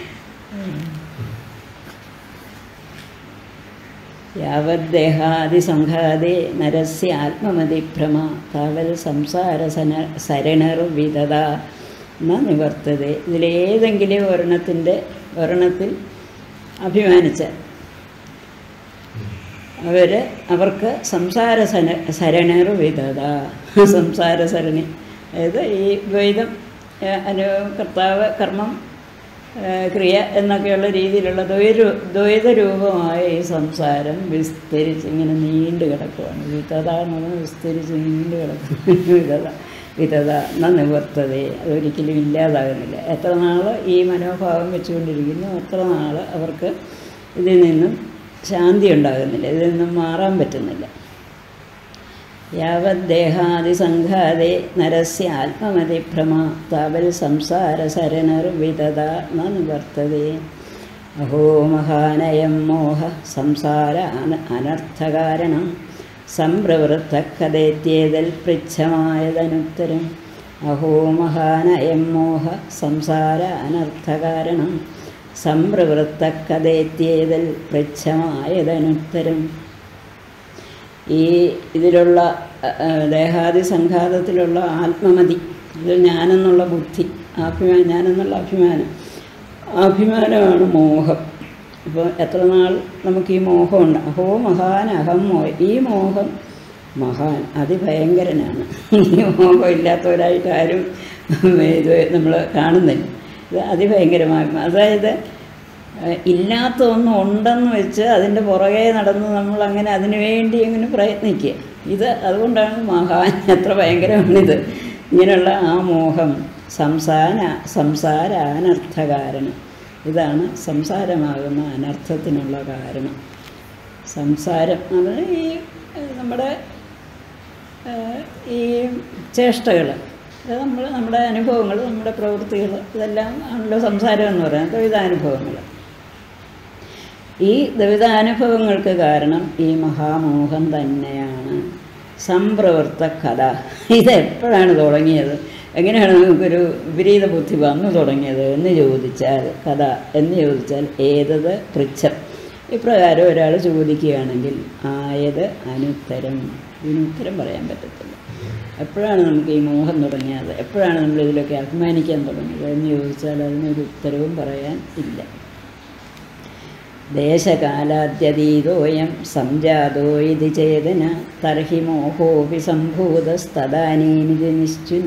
യാവദ്ദേഹാദിസംഘാതേ നരസ്യ ആത്മമതിഭ്രമ താവൽ സംസാര സന സരണർ വിധത ന നിവർത്തത ഇതിലേതെങ്കിലും ഒരെണ്ണത്തിൻ്റെ ഒരെണ്ണത്തിൽ അഭിമാനിച്ച അവർ അവർക്ക് സംസാര സന സരണർ വിധത സംസാര സരണി അതായത് ഈ ദ്വൈതം ഏഹ്, അനു കർത്താവ് കർമ്മം ഏഹ്, ക്രിയ എന്നൊക്കെയുള്ള രീതിയിലുള്ള ദ്വൈത ദ്വൈത രൂപമായ ഈ സംസാരം വിസ്തരിച്ച് ഇങ്ങനെ നീണ്ടു കിടക്കുകയാണ് വിധത എന്ന് പറഞ്ഞാൽ വിസ്തരിച്ച് നീണ്ടു കിടക്കുന്നു വിധത വിധത എന്ന നിവർത്തതയെ അതൊരിക്കലും ഇല്ലാതാകുന്നില്ല എത്ര നാൾ ഈ മനോഭാവം വെച്ചുകൊണ്ടിരിക്കുന്നു അത്ര നാൾ അവർക്ക് ഇതിൽ നിന്നും ശാന്തി ഉണ്ടാകുന്നില്ല ഇതിൽ നിന്നും മാറാൻ പറ്റുന്നില്ല യാവദ്ദേഹാദിസംഘാതേ നരസ്യ ആത്മമതിഭ്രമ താവൽ സംസാര സരണർവിദത ന നിവർത്തതേ അഹോ മഹാനയം മോഹ സംസാര അന അനർത്ഥകാരണം സംപ്രവൃത്ത കഥേത്യേതൽ പൃച്ഛമായതനുത്തരം അഹോ മഹാനയം മോഹ സംസാര അനർത്ഥകാരണം സംപ്രവൃത്ത കഥേത്യേതൽ പൃച്ഛമായതനുത്തരം ഈ ഇതിലുള്ള അഹ്, അഹ്, ദേഹാദി സംഘാതത്തിലുള്ള ആത്മമതി ഇത് ഞാനെന്നുള്ള ബുദ്ധി അഭിമാനം ഞാനെന്നുള്ള അഭിമാനം അഭിമാനമാണ് മോഹം അപ്പോൾ എത്ര നാൾ നമുക്ക് ഈ മോഹമുണ്ട് അഹോ മഹാൻ അഹം മോഹ ഈ മോഹം മഹാൻ അതിഭയങ്കരനാണ് ഈ മോഹം ഇല്ലാത്തവരായിട്ട് ആരും ഇത് നമ്മൾ കാണുന്നില്ല ഇത് അതിഭയങ്കരമായ അതായത് ഏഹ് ഇല്ലാത്ത ഒന്നും ഉണ്ടെന്ന് വെച്ച് അതിൻ്റെ പുറകെ നടന്ന് നമ്മൾ അങ്ങനെ അതിനു വേണ്ടി ഇങ്ങനെ പ്രയത്നിക്കുക ഇത് അതുകൊണ്ടാണ് മഹാൻ എത്ര ഭയങ്കരമാണിത് ഇങ്ങനെയുള്ള ആ മോഹം സംസാര സംസാര അനർത്ഥ കാരണം ഇതാണ് സംസാരമാകുന്ന അനർത്ഥത്തിനുള്ള കാരണം സംസാരം എന്ന് പറഞ്ഞാൽ ഈ ഏഹ്, നമ്മുടെ ഏഹ്, ഈ ചേഷ്ടകൾ അത് നമ്മൾ നമ്മുടെ അനുഭവങ്ങൾ നമ്മുടെ പ്രവൃത്തികൾ ഇതെല്ലാം ആണല്ലോ സംസാരം എന്ന് പറയുന്നത് ദ്വൈതാനുഭവങ്ങൾ ഈ ദ്വൈതാനുഭവങ്ങൾക്ക് കാരണം ഈ മഹാമോഹം തന്നെയാണ് സംപ്രവർത്ത കഥ ഇതെപ്പോഴാണ് തുടങ്ങിയത് എങ്ങനെയാണ് നമുക്കൊരു വിപരീത ബുദ്ധി വന്നു തുടങ്ങിയത് എന്ന് ചോദിച്ചാൽ കഥ എന്ന് ചോദിച്ചാൽ ഏതത് പൃച്ഛം ഇപ്രകാരം ഒരാൾ ചോദിക്കുകയാണെങ്കിൽ ആയത് അനുത്തരം ഇതിന് ഉത്തരം പറയാൻ പറ്റത്തില്ല എപ്പോഴാണ് നമുക്ക് ഈ മോഹം തുടങ്ങിയത് എപ്പോഴാണ് നമ്മൾ ഇതിലൊക്കെ അഭിമാനിക്കാൻ തുടങ്ങിയത് എന്ന് ചോദിച്ചാൽ അതിനൊരു ഉത്തരവും പറയാൻ ഇല്ല ദേശകാലാദ്യതീതോയം സംജാതോ ഇതി ചേതന തർഹി മോഹോപി സംഭൂതസ്തദാനീമിതി നിശ്ചുൻ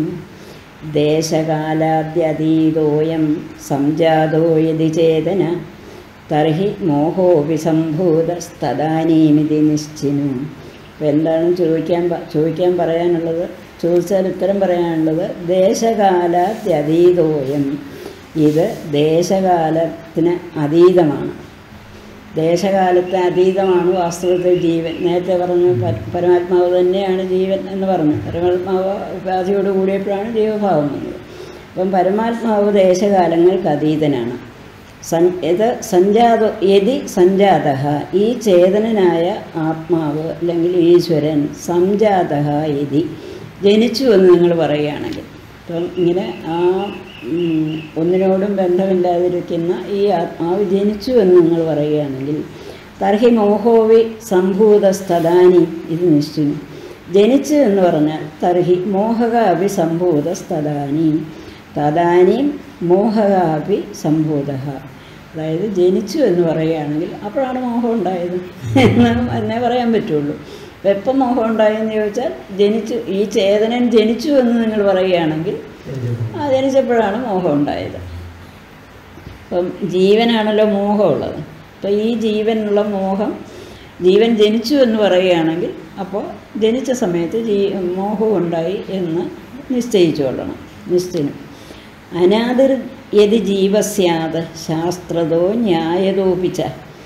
ദേശകാലാദ്യതീതോയം സംജാതോ ഇതി ചേതന തർഹി മോഹോപി സംഭൂതസ്തദാനീമിതി നിശ്ചിനു അപ്പോൾ എന്താണ് ചോദിക്കാൻ പ- ചോദിക്കാൻ പറയാനുള്ളത് ചോദിച്ചാൽ ഉത്തരം പറയാനുള്ളത് ദേശകാലാദ്യതീതോയം ഇത് ദേശകാലത്തിന് അതീതമാണ് ദേശകാലത്തെ അതീതമാണ് വാസ്തവത്തിൽ ജീവൻ നേരത്തെ പറഞ്ഞു പര- പരമാത്മാവ് തന്നെയാണ് ജീവൻ എന്ന് പറഞ്ഞു പരമാത്മാവ് ഉപാധിയോട് കൂടിയപ്പോഴാണ് ജീവഭാവം വന്നത് അപ്പം പരമാത്മാവ് ദേശകാലങ്ങൾക്ക് അതീതനാണ് സൻ ഇത് സഞ്ജാത യതി സഞ്ജാത ഈ ചേതനനായ ആത്മാവ് അല്ലെങ്കിൽ ഈശ്വരൻ സംജാത യതി ജനിച്ചു എന്ന് നിങ്ങൾ പറയുകയാണെങ്കിൽ അപ്പം ഇങ്ങനെ ആ ഉം, ഒന്നിനോടും ബന്ധമില്ലാതിരിക്കുന്ന ഈ ആത്മാവ് ജനിച്ചു എന്ന് നിങ്ങൾ പറയുകയാണെങ്കിൽ തർഹി മോഹോവി സംഭൂതസ്തദാനി ഇത് നിശ്ചിന്നു ജനിച്ചു എന്ന് പറഞ്ഞാൽ തർഹി മോഹക അഭി സംഭൂതസ്തദാനി തദാനീം മോഹക അഭി സംഭൂത അതായത് ജനിച്ചു എന്ന് പറയുകയാണെങ്കിൽ അപ്പോഴാണ് മോഹം ഉണ്ടായത് എന്ന് എന്നേ പറയാൻ പറ്റുള്ളൂ അപ്പം എപ്പം മോഹം ഉണ്ടായെന്ന് ചോദിച്ചാൽ ജനിച്ചു ഈ ചേതനൻ ജനിച്ചു എന്ന് നിങ്ങൾ പറയുകയാണെങ്കിൽ ആ ജനിച്ചപ്പോഴാണ് മോഹം ഉണ്ടായത് അപ്പം ജീവനാണല്ലോ മോഹമുള്ളത് അപ്പോൾ ഈ ജീവനുള്ള മോഹം ജീവൻ ജനിച്ചു എന്ന് പറയുകയാണെങ്കിൽ അപ്പോൾ ജനിച്ച സമയത്ത് ജീ മോഹം ഉണ്ടായി എന്ന് നിശ്ചയിച്ചു കൊള്ളണം നിശ്ചയം അനാദിർ യതി ജീവസ്യാത് ശാസ്ത്രതോ ന്യായതോപിച്ച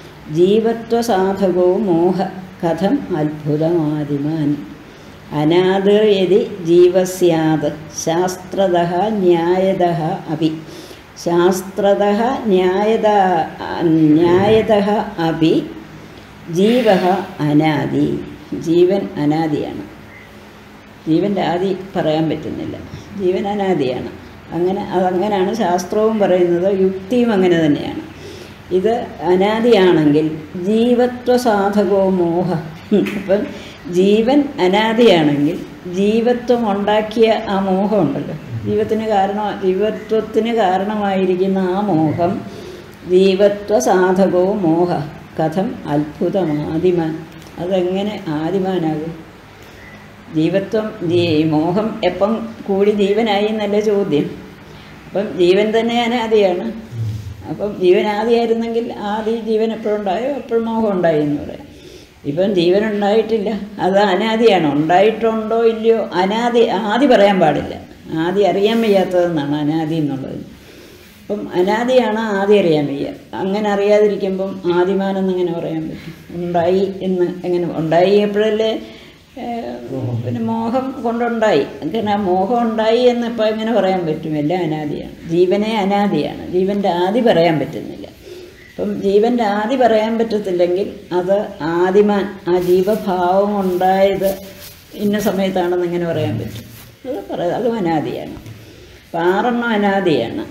ജീവത്വസാധകോ മോഹ കഥം അത്ഭുതമാദിമാൻ അനാദിർ യതി ജീവസ്യാത് ശാസ്ത്രത ന്യായത അപി ശാസ്ത്രത ന്യായത ന്യായത അപി ജീവ അനാദി ജീവൻ അനാദിയാണ് ജീവൻ്റെ ആദി പറയാൻ പറ്റുന്നില്ല ജീവൻ അനാദിയാണ് അങ്ങനെ അതങ്ങനെയാണ് ശാസ്ത്രവും പറയുന്നത് യുക്തിയും അങ്ങനെ തന്നെയാണ് ഇത് അനാദിയാണെങ്കിൽ ജീവത്വ സാധകോ മോഹ അപ്പം ജീവൻ അനാദിയാണെങ്കിൽ ജീവത്വം ഉണ്ടാക്കിയ ആ മോഹമുണ്ടല്ലോ ജീവത്തിന് കാരണം ജീവത്വത്തിന് കാരണമായിരിക്കുന്ന ആ മോഹം ജീവത്വ സാധകോ മോഹ കഥം അത്ഭുതമാദിമാൻ അതെങ്ങനെ ആദിമാനാകും ജീവത്വം ജീ മോഹം എപ്പം കൂടി ജീവനായി എന്നല്ല ചോദ്യം അപ്പം ജീവൻ തന്നെ അനാദിയാണ് അപ്പം ജീവൻ ആദിയായിരുന്നെങ്കിൽ ആദി ജീവൻ എപ്പോഴുണ്ടായോ എപ്പോഴും മോഹം ഉണ്ടായി എന്ന് പറയാം ഇപ്പം ജീവൻ ഉണ്ടായിട്ടില്ല അത് അനാദിയാണ് ഉണ്ടായിട്ടുണ്ടോ ഇല്ലയോ അനാദി ആദി പറയാൻ പാടില്ല ആദി അറിയാൻ വയ്യാത്തതെന്നാണ് അനാദി എന്നുള്ളത് അപ്പം അനാദിയാണ് ആദി അറിയാൻ വയ്യ അങ്ങനെ അറിയാതിരിക്കുമ്പം ആദിമാനെന്ന് എങ്ങനെ പറയാൻ പറ്റും ഉണ്ടായി എന്ന് എങ്ങനെ ഉണ്ടായി എപ്പോഴല്ലേ ഏഹ്, പിന്നെ മോഹം കൊണ്ടുണ്ടായി കാരണം ആ മോഹം ഉണ്ടായി എന്ന് ഇപ്പം എങ്ങനെ പറയാൻ പറ്റും എല്ലാം അനാദിയാണ് ജീവനെ അനാദിയാണ് ജീവൻ്റെ ആദി പറയാൻ പറ്റുന്നില്ല അപ്പം ജീവൻ്റെ ആദി പറയാൻ പറ്റത്തില്ലെങ്കിൽ അത് ആദിമാൻ ആ ജീവഭാവം ഉണ്ടായത് ഇന്ന സമയത്താണെന്ന് എങ്ങനെ പറയാൻ പറ്റും അത് പറയാം അതും അനാദിയാണ് അപ്പം ആറെണ്ണം അനാദിയാണ്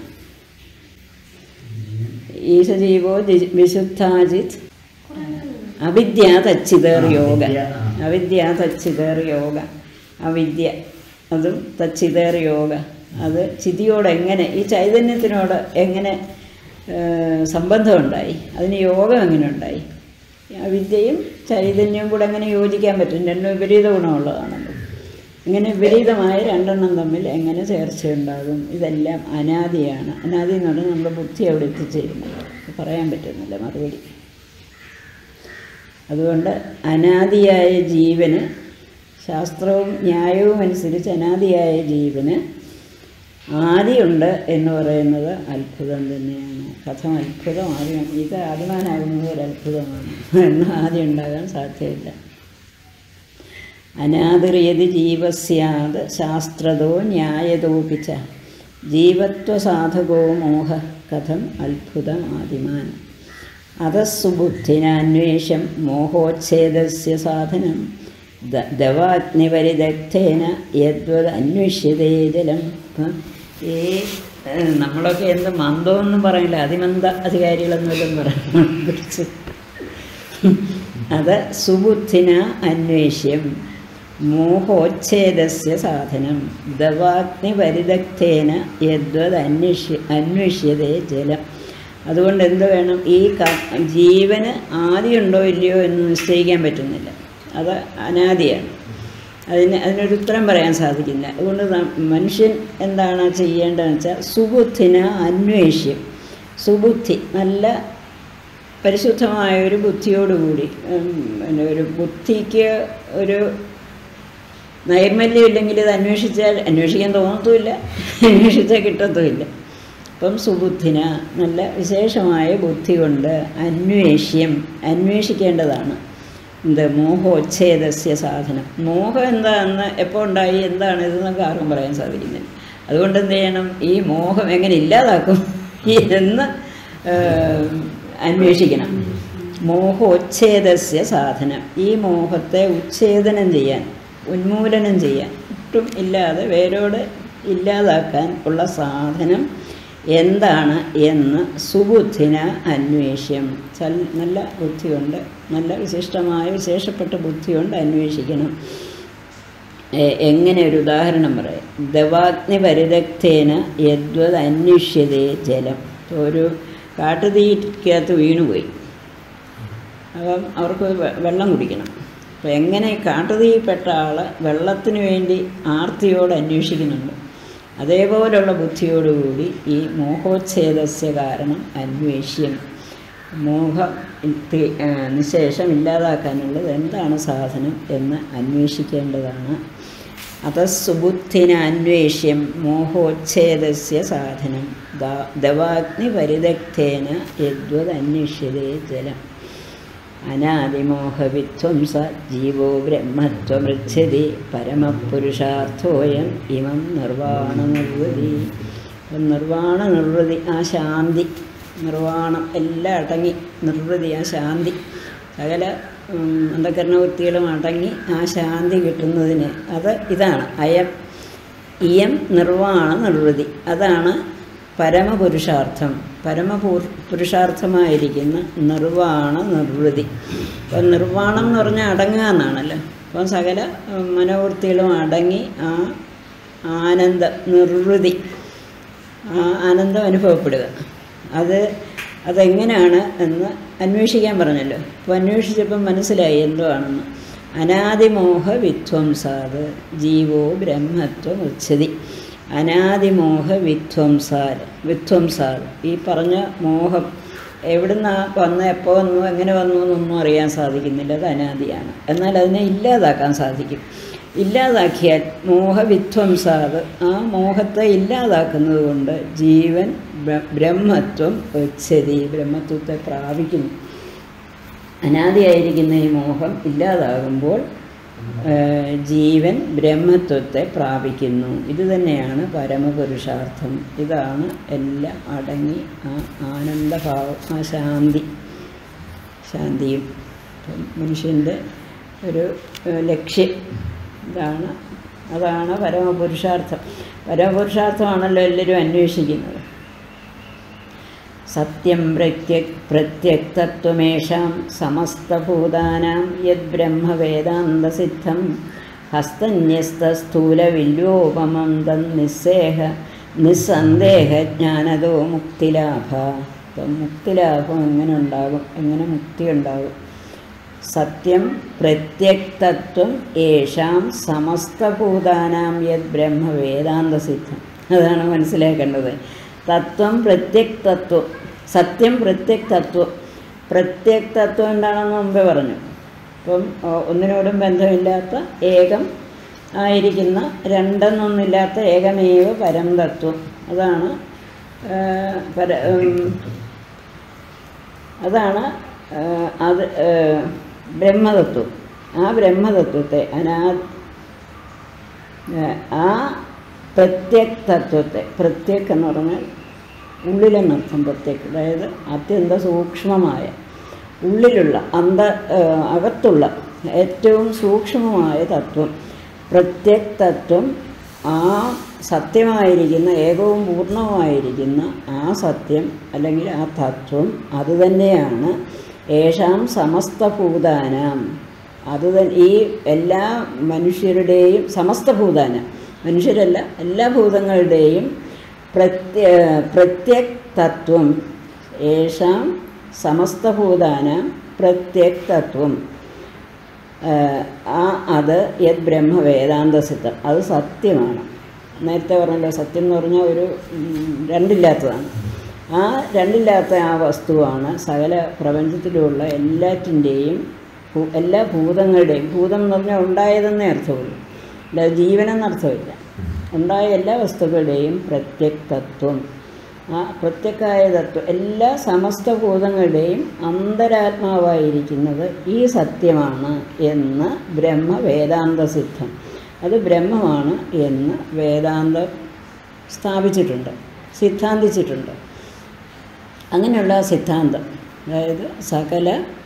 ഈശജീവോ ജി- വിശുദ്ധാജിത് അവിദ്യ തച്ചിതേർ യോഗ അവിദ്യ തച്ചിതേർ യോഗ അവിദ്യ അതും തച്ചിതേർ യോഗ അത് ചിതിയോട് എങ്ങനെ ഈ ചൈതന്യത്തിനോട് എങ്ങനെ ഏഹ്, സംബന്ധമുണ്ടായി അതിന് യോഗം എങ്ങനെ ഉണ്ടായി അവിദ്യയും ചൈതന്യവും കൂടെ എങ്ങനെ യോജിക്കാൻ പറ്റും രണ്ടും വിപരീത ഗുണമുള്ളതാണല്ലോ ഇങ്ങനെ വിപരീതമായ രണ്ടെണ്ണം തമ്മിൽ എങ്ങനെ ചേർച്ചയുണ്ടാകും ഇതെല്ലാം അനാദിയാണ് അനാദി എന്ന് പറഞ്ഞാൽ നമ്മുടെ ബുദ്ധി അവിടെ എത്തിച്ചേരുന്നില്ല പറയാൻ പറ്റുന്നില്ല മറുപടി അതുകൊണ്ട് അനാദിയായ ജീവന് ശാസ്ത്രവും ന്യായവും അനുസരിച്ച് അനാദിയായ ജീവന് ആദിയുണ്ട് എന്ന് പറയുന്നത് അത്ഭുതം തന്നെയാണ് കഥം അത്ഭുതം ആദ്യം ഇത് ആദിമാനാകുന്നത് ഒരു അത്ഭുതമാണ് എന്ന് ആദ്യം ഉണ്ടാകാൻ സാധ്യമില്ല അനാദിറിയതി ജീവസ്യാത് ശാസ്ത്രതോ ന്യായതോപി ച ജീവത്വസാധകോ മോഹ കഥം അത്ഭുതമാദിമാൻ അതസ്സുബുദ്ധിനാന്വേഷം മോഹോച്ഛേദസ്യ സാധനം ദ ദവാഗ്നിപരിദഗ്ധേന യദ്വത് അന്വേഷ്യതേ ജലം അപ്പം ഈ ഏഹ്, നമ്മളൊക്കെ എന്ത് മന്ദമെന്നും പറയില്ല അതിമന്ദ അധികാരികളെന്നെല്ലാം പറയും കുറിച്ച് അത് സുബുദ്ധിന അന്വേഷ്യം മോഹോച്ഛേദസ്യ സാധനം ദവാഗ്നിപരിദഗ്ധേന യദ്വത് അന്വേഷ്യ അന്വേഷ്യതേ ജലം അതുകൊണ്ട് എന്ത് വേണം ഈ ക- ജീവന് ആദിയുണ്ടോ ഇല്ലയോ എന്ന് നിശ്ചയിക്കാൻ പറ്റുന്നില്ല അത് അനാദിയാണ് അതിന് അതിനൊരു ഉത്തരം പറയാൻ സാധിക്കില്ല അതുകൊണ്ട് ന- മനുഷ്യൻ എന്താണ് ചെയ്യേണ്ടതെന്ന് വെച്ചാൽ സുബുദ്ധിന അന്വേഷ്യം സുബുദ്ധി നല്ല പരിശുദ്ധമായ ഒരു ബുദ്ധിയോടുകൂടി ഉം, പിന്നെ ഒരു ബുദ്ധിക്ക് ഒരു നൈർമല്യം ഇല്ലെങ്കിൽ ഇത് അന്വേഷിച്ചാൽ അന്വേഷിക്കാൻ തോന്നത്തുമില്ല അന്വേഷിച്ചാൽ കിട്ടത്തുമില്ല അപ്പം സുബുദ്ധിന നല്ല വിശേഷമായ ബുദ്ധി കൊണ്ട് അന്വേഷ്യം അന്വേഷിക്കേണ്ടതാണ് എന്ത് മോഹോച്ഛേദസ്യ സാധനം മോഹം എന്താണെന്ന് എപ്പോൾ ഉണ്ടായി എന്താണ് ഇതെന്നൊക്കെ ആർക്കും പറയാൻ സാധിക്കുന്നില്ല അതുകൊണ്ട് എന്ത് ചെയ്യണം ഈ മോഹം എങ്ങനെ ഇല്ലാതാക്കും എന്ന് ഏഹ്, അന്വേഷിക്കണം മോഹോച്ഛേദസ്യ സാധനം ഈ മോഹത്തെ ഉച്ഛേദനം ചെയ്യാൻ ഉന്മൂലനം ചെയ്യാൻ ഒട്ടും ഇല്ലാതെ വേരോട് ഇല്ലാതാക്കാൻ ഉള്ള സാധനം എന്താണ് എന്ന് സുബുദ്ധിന അന്വേഷ്യം ചൽ നല്ല ബുദ്ധിയുണ്ട് നല്ല വിശിഷ്ടമായ വിശേഷപ്പെട്ട ബുദ്ധിയുണ്ട് അന്വേഷിക്കണം എ- എങ്ങനെ ഒരു ഉദാഹരണം പറയാം ദവാഗ്നി പരിരക്തേന യദ്വത് അന്വേഷ്യതേ ജലം ഒരു കാട്ടുതീക്കകത്ത് വീണുപോയി അപ്പം അവർക്ക് വെ- വെള്ളം കുടിക്കണം അപ്പം എങ്ങനെ കാട്ടുതീയിൽപ്പെട്ട ആൾ വെള്ളത്തിന് വേണ്ടി ആർത്തിയോട് അന്വേഷിക്കുന്നുണ്ട് അതേപോലുള്ള ബുദ്ധിയോടുകൂടി ഈ മോഹോച്ഛേദസ്യ കാരണം അന്വേഷ്യം മോഹ തി- ആ, നിശേഷം ഇല്ലാതാക്കാനുള്ളത് എന്താണ് സാധനം എന്ന് അന്വേഷിക്കേണ്ടതാണ് അതസ്സുബുദ്ധിന അന്വേഷ്യം മോഹോച്ഛേദസ്യ സാധനം ദാ- ദവാഗ്നി പരിദഗ്ധേന യദ്വത് അന്വേഷ്യതേ ജലം അനാദിമോഹവിധ്വംസ ജീവോ ബ്രഹ്മത്വമൃച്ഛതി പരമപുരുഷാർത്ഥോയം ഇമം നിർവാണ നിർവൃതി അപ്പം നിർവാണ നിർവൃതി ആ ശാന്തി നിർവാണം എല്ലാം അടങ്ങി നിർവൃതി ആ ശാന്തി സകല ഉം, അന്ധകരണവൃത്തികളും അടങ്ങി ആ ശാന്തി കിട്ടുന്നതിന് അത് ഇതാണ് അയം ഇയം നിർവാണ നിർവൃതി അതാണ് പരമപുരുഷാർത്ഥം പരമപുർ പുരുഷാർത്ഥമായിരിക്കുന്ന നിർവാണ നിർവൃതി അപ്പം നിർവാണം എന്ന് പറഞ്ഞാൽ അടങ്ങുക എന്നാണല്ലോ അപ്പം സകല ഉം, മനോവൃത്തികളും അടങ്ങി ആ ആനന്ദ നിർവൃതി ആ ആനന്ദം അനുഭവപ്പെടുക അത് അതെങ്ങനെയാണ് എന്ന് അന്വേഷിക്കാൻ പറഞ്ഞല്ലോ അപ്പോൾ അന്വേഷിച്ചപ്പം മനസ്സിലായി എന്തോ ആണെന്ന് അനാദിമോഹ വിധ്വംസാത് ജീവോ ബ്രഹ്മത്വം ഉച്ചതി അനാദിമോഹ വിധ്വംസാൽ വിധ്വംസാൽ ഈ പറഞ്ഞ മോഹം എവിടുന്നാ വന്ന് എപ്പോൾ വന്നു എങ്ങനെ വന്നു എന്നൊന്നും അറിയാൻ സാധിക്കുന്നില്ല അത് അനാദിയാണ് എന്നാൽ അതിനെ ഇല്ലാതാക്കാൻ സാധിക്കും ഇല്ലാതാക്കിയാൽ മോഹവിധ്വംസാത് ആ മോഹത്തെ ഇല്ലാതാക്കുന്നത് കൊണ്ട് ജീവൻ ബ്ര- ബ്രഹ്മത്വം ഉച്ചതി ബ്രഹ്മത്വത്തെ പ്രാപിക്കുന്നു അനാദിയായിരിക്കുന്ന ഈ മോഹം ഇല്ലാതാകുമ്പോൾ ആ, ജീവൻ ബ്രഹ്മത്വത്തെ പ്രാപിക്കുന്നു ഇത് തന്നെയാണ് പരമപുരുഷാർത്ഥം ഇതാണ് എല്ലാം അടങ്ങി ആ ആനന്ദഭാവം ആ ശാന്തി ശാന്തിയും ഇപ്പം മനുഷ്യൻ്റെ ഒരു ഏഹ്, ലക്ഷ്യം ഇതാണ് അതാണ് പരമപുരുഷാർത്ഥം പരമപുരുഷാർത്ഥമാണല്ലോ എല്ലാവരും അന്വേഷിക്കുന്നത് സത്യം പ്രത്യക് പ്രത്യക്തത്വമേഷാം സമസ്തഭൂതാനാം യദ്ബ്രഹ്മവേദാന്തസിദ്ധം ഹസ്തന്യസ്തസ്ഥൂലവില്യോപമം തന്നിസ്സേഹ നിസ്സന്ദേഹ ജ്ഞാനതോ മുക്തിലാഭ അപ്പം മുക്തിലാഭം എങ്ങനെ ഉണ്ടാകും എങ്ങനെ മുക്തി ഉണ്ടാകും സത്യം പ്രത്യക്തത്വം യേഷാം സമസ്തഭൂതാനാം യദ് ബ്രഹ്മ വേദാന്തസിദ്ധം അതാണ് മനസ്സിലാക്കേണ്ടത് തത്വം പ്രത്യക് തത്വം സത്യം പ്രത്യക് തത്വം പ്രത്യക് തത്വം എന്താണെന്ന് മുമ്പേ പറഞ്ഞു അപ്പം ഓ, ഒന്നിനോടും ബന്ധമില്ലാത്ത ഏകം ആയിരിക്കുന്ന രണ്ടെന്നൊന്നില്ലാത്ത ഏകമേവ പരം തത്വം അതാണ് ആ, പര ഉം, അതാണ് ആ, അത് ആ, ബ്രഹ്മതത്വം ആ ബ്രഹ്മതത്വത്തെ അനാ ആ, ആ പ്രത്യക് തത്വത്തെ പ്രത്യക് എന്ന് പറഞ്ഞാൽ ഉള്ളിലെന്നർത്ഥം പ്രത്യക് അതായത് അത്യന്ത സൂക്ഷ്മമായ ഉള്ളിലുള്ള അന്ത ആ, അകത്തുള്ള ഏറ്റവും സൂക്ഷ്മമായ തത്വം പ്രത്യക് തത്വം ആ സത്യമായിരിക്കുന്ന ഏകവും പൂർണ്ണമായിരിക്കുന്ന ആ സത്യം അല്ലെങ്കിൽ ആ തത്വം അതുതന്നെയാണ് ഏഷാം സമസ്തഭൂതാനാം അത് തന്നെ ഈ എല്ലാ മനുഷ്യരുടെയും സമസ്തഭൂതാന മനുഷ്യരല്ല എല്ലാ ഭൂതങ്ങളുടെയും പ്രത്യ പ്രത്യക് തത്വം ഏഷാം സമസ്തഭൂതാനാം പ്രത്യക് തത്വം ഏഹ് ആ അത് യത് ബ്രഹ്മ വേദാന്ത സിദ്ധം അത് സത്യമാണ് നേരത്തെ പറഞ്ഞല്ലോ സത്യം എന്ന് പറഞ്ഞാൽ ഒരു ഉം, രണ്ടില്ലാത്തതാണ് ആ രണ്ടില്ലാത്ത ആ വസ്തുവാണ് സകല പ്രപഞ്ചത്തിലുള്ള എല്ലാറ്റിൻ്റെയും ഭൂ- എല്ലാ ഭൂതങ്ങളുടെയും ഭൂതം എന്ന് പറഞ്ഞാൽ ഉണ്ടായതെന്നേ അർത്ഥമുള്ളൂ അല്ല ജീവനെന്നർത്ഥമില്ല ഉണ്ടായ എല്ലാ വസ്തുക്കളുടെയും പ്രത്യക് തത്വം ആ പ്രത്യക്കായ തത്വം എല്ലാ സമസ്ത ഭൂതങ്ങളുടെയും അന്തരാത്മാവായിരിക്കുന്നത് ഈ സത്യമാണ് എന്ന് ബ്രഹ്മ വേദാന്ത സിദ്ധം അത് ബ്രഹ്മമാണ് എന്ന് വേദാന്തം സ്ഥാപിച്ചിട്ടുണ്ട് സിദ്ധാന്തിച്ചിട്ടുണ്ട് അങ്ങനെയുള്ള സിദ്ധാന്തം അതായത് സകല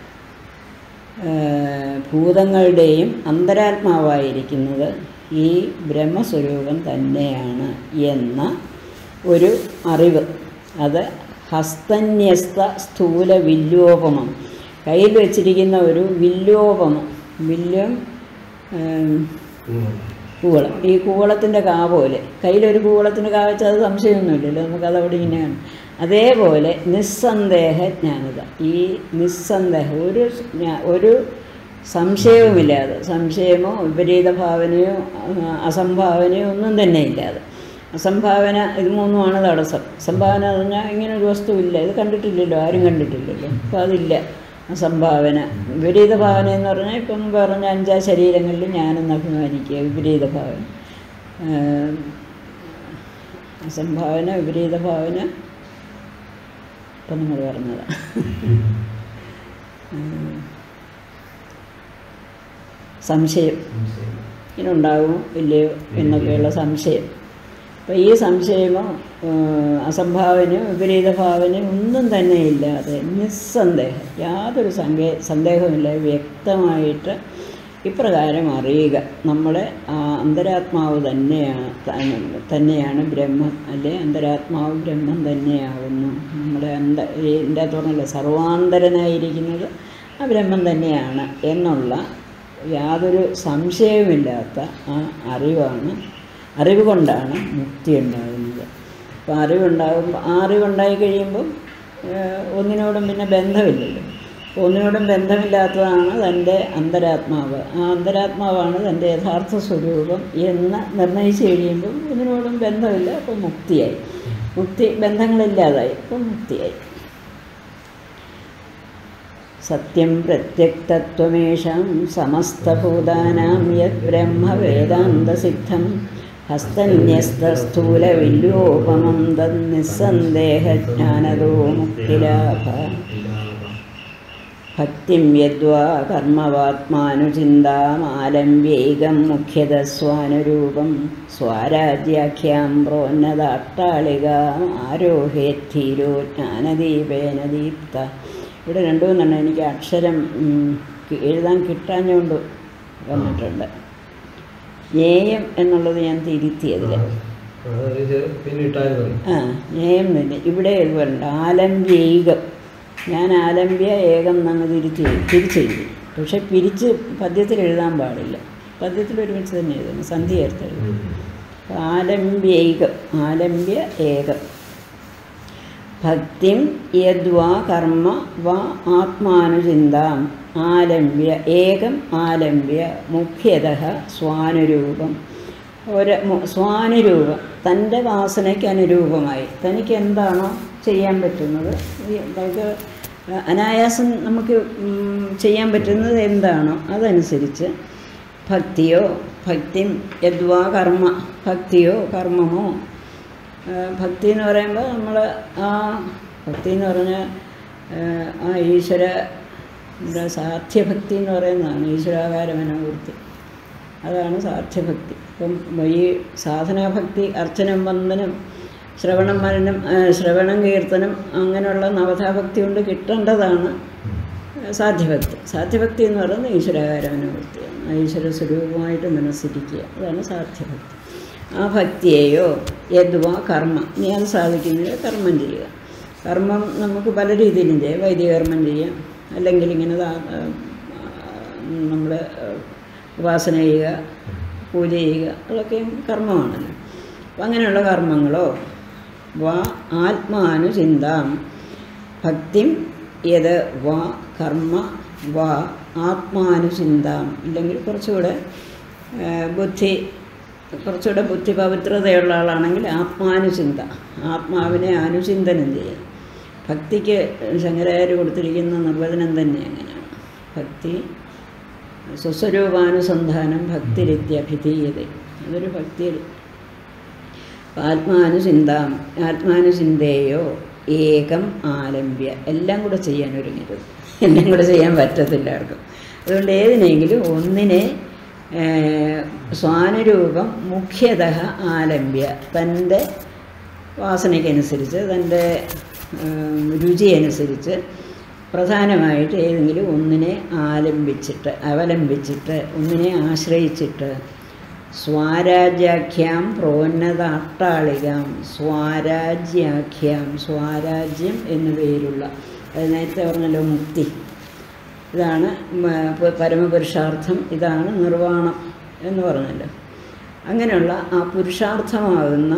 ഏഹ്, ഭൂതങ്ങളുടെയും അന്തരാത്മാവായിരിക്കുന്നത് ഈ ബ്രഹ്മസ്വരൂപം തന്നെയാണ് എന്ന ഒരു അറിവ് അത് ഹസ്തന്യസ്ത സ്ഥൂല വില്ലോപമം കയ്യിൽ വെച്ചിരിക്കുന്ന ഒരു വില്ലോപമം വില്യം ഏഹ്, കൂവളം ഈ കൂവളത്തിൻ്റെ കാ പോലെ കയ്യിലൊരു കൂവളത്തിൻ്റെ കാ വെച്ചാൽ അത് സംശയമൊന്നുമില്ലല്ലോ നമുക്കത് അവിടെ ഇങ്ങനെയാണ് അതേപോലെ നിസ്സന്ദേഹ ജ്ഞാനത ഈ നിസ്സന്ദേഹം ഒരു ജ്ഞാ- ഒരു സംശയവുമില്ലാതെ സംശയമോ വിപരീത ഭാവനയോ ആ, അസംഭാവനയോ ഒന്നും തന്നെ ഇല്ലാതെ അസംഭാവന ഇത് മൂന്നുമാണ് തടസ്സം അസംഭാവന എന്ന് പറഞ്ഞാൽ ഇങ്ങനെ ഒരു വസ്തുവില്ല ഇത് കണ്ടിട്ടില്ലല്ലോ ആരും കണ്ടിട്ടില്ലല്ലോ അപ്പോൾ അതില്ല അസംഭാവന വിപരീത ഭാവന എന്ന് പറഞ്ഞാൽ ഇപ്പം പറഞ്ഞ അഞ്ചാ ശരീരങ്ങളിൽ ഞാനെന്ന് അഭിമാനിക്കുക വിപരീത ഭാവന ഏഹ് അസംഭാവന വിപരീത ഭാവന ഇപ്പം നമ്മൾ പറഞ്ഞതാണ് ഉം. സംശയം ഇങ്ങനെ ഉണ്ടാകുമോ ഇല്ലയോ എന്നൊക്കെയുള്ള സംശയം അപ്പോൾ ഈ സംശയമോ ഏഹ്, അസംഭാവനയോ വിപരീത ഭാവനയോ ഒന്നും തന്നെ ഇല്ലാതെ നിസ്സന്ദേഹം യാതൊരു സങ്കേ സന്ദേഹമില്ല വ്യക്തമായിട്ട് ഇപ്രകാരം അറിയുക നമ്മുടെ ആ അന്തരാത്മാവ് തന്നെയാണ് ത- തന്നെയാണ് ബ്രഹ്മം അല്ലെ അന്തരാത്മാവ് ബ്രഹ്മം തന്നെയാകുന്നു നമ്മുടെ അന്ത ഇതിൻ്റെ അകത്ത് പറഞ്ഞല്ലോ സർവാന്തരനായിരിക്കുന്നത് ആ ബ്രഹ്മം തന്നെയാണ് എന്നുള്ള യാതൊരു സംശയവുമില്ലാത്ത ആ അറിവാണ് അറിവ് കൊണ്ടാണ് മുക്തി ഉണ്ടാകുന്നത് അപ്പോൾ അറിവുണ്ടാകുമ്പോൾ ആ അറിവുണ്ടായി കഴിയുമ്പോൾ ഏഹ്, ഒന്നിനോടും പിന്നെ ബന്ധമില്ലല്ലോ അപ്പോൾ ഒന്നിനോടും ബന്ധമില്ലാത്തതാണ് തൻ്റെ അന്തരാത്മാവ് ആ അന്തരാത്മാവാണ് തൻ്റെ യഥാർത്ഥ സ്വരൂപം എന്ന് നിർണയിച്ച് കഴിയുമ്പോൾ ഒന്നിനോടും ബന്ധമില്ല അപ്പോൾ മുക്തിയായി മുക്തി ബന്ധങ്ങളില്ലാതായി അപ്പോൾ മുക്തിയായി സത്യം പ്രത്യക്തത്വമേഷാം സമസ്തഭൂതാനാം യത് ബ്രഹ്മവേദാന്തസിദ്ധം ഹസ്തന്യസ്തസ്ഥൂലവില്ലോപമം തന്നിസ്സന്ദേഹജ്ഞാനതോ മുക്തിലാഭ ഭക്തിം യദ്വാ കർമ്മവാത്മാനുചിന്താമാലംബ്യൈകം മുഖ്യത സ്വാനുരൂപം സ്വാരാജ്യാഖ്യാം പ്രോന്നതാട്ടാളികാം ആരോഹേദ്ധീരോ ജ്ഞാനദീപേന ദീപ്ത ഇവിടെ രണ്ടു മൂന്നെണ്ണം എനിക്ക് അക്ഷരം ഉം, കി- എഴുതാൻ കിട്ടാഞ്ഞുകൊണ്ട് വന്നിട്ടുണ്ട് ജ്ഞേയം എന്നുള്ളത് ഞാൻ തിരുത്തിയതിൽ പിന്നെ ഇട്ടാലും മതി ആ ജ്ഞേയം തന്നെ ഇവിടെ എഴുതുന്നുണ്ട് ആലംബ്യൈകം ഞാൻ ആലംബ്യ ഏകം എന്നങ്ങ് തിരിച്ച് തിരിച്ചെഴുതി പക്ഷെ പിരിച്ച് പദ്യത്തിൽ എഴുതാൻ പാടില്ല പദ്യത്തിൽ ഒരുമിച്ച് തന്നെ എഴുതണം സന്ധി ചേർത്ത് എഴുതണം അപ്പോൾ ആലംബ്യൈകം ആലംബ്യ ഏകം ഭക്തിം യദ്വാ കർമ്മ വാ ആത്മാനുചിന്താം ആലംബ്യ ഏകം ആലംബ്യ മുഖ്യത സ്വാനുരൂപം ഒരു മു- സ്വാനുരൂപം തൻ്റെ വാസനയ്ക്ക് അനുരൂപമായി തനിക്ക് എന്താണോ ചെയ്യാൻ പറ്റുന്നത് ഈ നമുക്ക് അനായാസം നമുക്ക് ഉം, ചെയ്യാൻ പറ്റുന്നത് എന്താണോ അതനുസരിച്ച് ഭക്തിയോ ഭക്തി യദ്വാ കർമ്മ ഭക്തിയോ കർമ്മമോ ആ, ഭക്തി എന്ന് പറയുമ്പോൾ നമ്മൾ ആ ഭക്തി എന്ന് പറഞ്ഞാൽ ആ, ആ ഈശ്വര എന്താ സാധ്യഭക്തി എന്ന് പറയുന്നതാണ് ഈശ്വരാകാര മനോവൃത്തി അതാണ് സാധ്യഭക്തി ഇപ്പം ഈ സാധനാഭക്തി അർച്ചനം വന്ദനം ശ്രവണം മരണം ആ, ശ്രവണം കീർത്തനം അങ്ങനെയുള്ള നവതാഭക്തി കൊണ്ട് കിട്ടേണ്ടതാണ് സാധ്യഭക്തി സാധ്യഭക്തി എന്ന് പറയുന്നത് ഈശ്വരാകാര മനോവൃത്തിയാണ് ആ ഈശ്വര സ്വരൂപമായിട്ട് മനസ്സിരിക്കുക അതാണ് സാധ്യഭക്തി ആ ഭക്തിയെയോ യദ്വ കർമ്മ ഇനി അത് സാധിക്കുന്നില്ല കർമ്മം ചെയ്യുക കർമ്മം നമുക്ക് പല രീതിയിലും ചെയ്യാം വൈദിക കർമ്മം ചെയ്യാം അല്ലെങ്കിൽ ഇങ്ങനെ നമ്മൾ ഉപാസന ചെയ്യുക പൂജ ചെയ്യുക അതൊക്കെയും കർമ്മമാണല്ലോ അപ്പം അങ്ങനെയുള്ള കർമ്മങ്ങളോ വാ ആത്മാനുചിന്താം ഭക്തിം യത് വാ കർമ്മ വാ ആത്മാനുചിന്താം അല്ലെങ്കിൽ കുറച്ചുകൂടെ ആ, ബുദ്ധി കുറച്ചുകൂടെ ബുദ്ധി പവിത്രതയുള്ള ആളാണെങ്കിൽ ആത്മാനുചിന്ത ആത്മാവിനെ അനുചിന്തനം ചെയ്യുക ഭക്തിക്ക് ശങ്കരാചാര്യ കൊടുത്തിരിക്കുന്ന നിർവചനം തന്നെ അങ്ങനെയാണ് ഭക്തി സ്വസ്വരൂപാനുസന്ധാനം ഭക്തിരിത്യഭിധീയത അതൊരു ഭക്തി ആത്മാനുചിന്താം ആത്മാനുചിന്തയോ ഏകം ആലംബ്യ എല്ലാം കൂടെ ചെയ്യാൻ ഒരുങ്ങരുത് എല്ലാം കൂടെ ചെയ്യാൻ പറ്റത്തില്ല ആർക്കും അതുകൊണ്ട് ഏതിനെങ്കിലും ഒന്നിനെ ഏഹ്, സ്വാനുരൂപം മുഖ്യത ആലംബ്യ തൻ്റെ വാസനയ്ക്കനുസരിച്ച് തൻ്റെ ഏഹ്, രുചിയനുസരിച്ച് പ്രധാനമായിട്ട് ഏതെങ്കിലും ഒന്നിനെ ആലംബിച്ചിട്ട് അവലംബിച്ചിട്ട് ഒന്നിനെ ആശ്രയിച്ചിട്ട് സ്വാരാജ്യാഖ്യാം പ്രോന്നത അട്ടാളികാം സ്വാരാജ്യാഖ്യാം സ്വാരാജ്യം എന്നു പേരുള്ള അത് നേരത്തെ പറഞ്ഞല്ലോ മുക്തി ഇതാണ് മ- പ- പരമപുരുഷാർത്ഥം ഇതാണ് നിർവ്വാണം എന്ന് പറഞ്ഞല്ലോ അങ്ങനെയുള്ള ആ പുരുഷാർത്ഥമാകുന്ന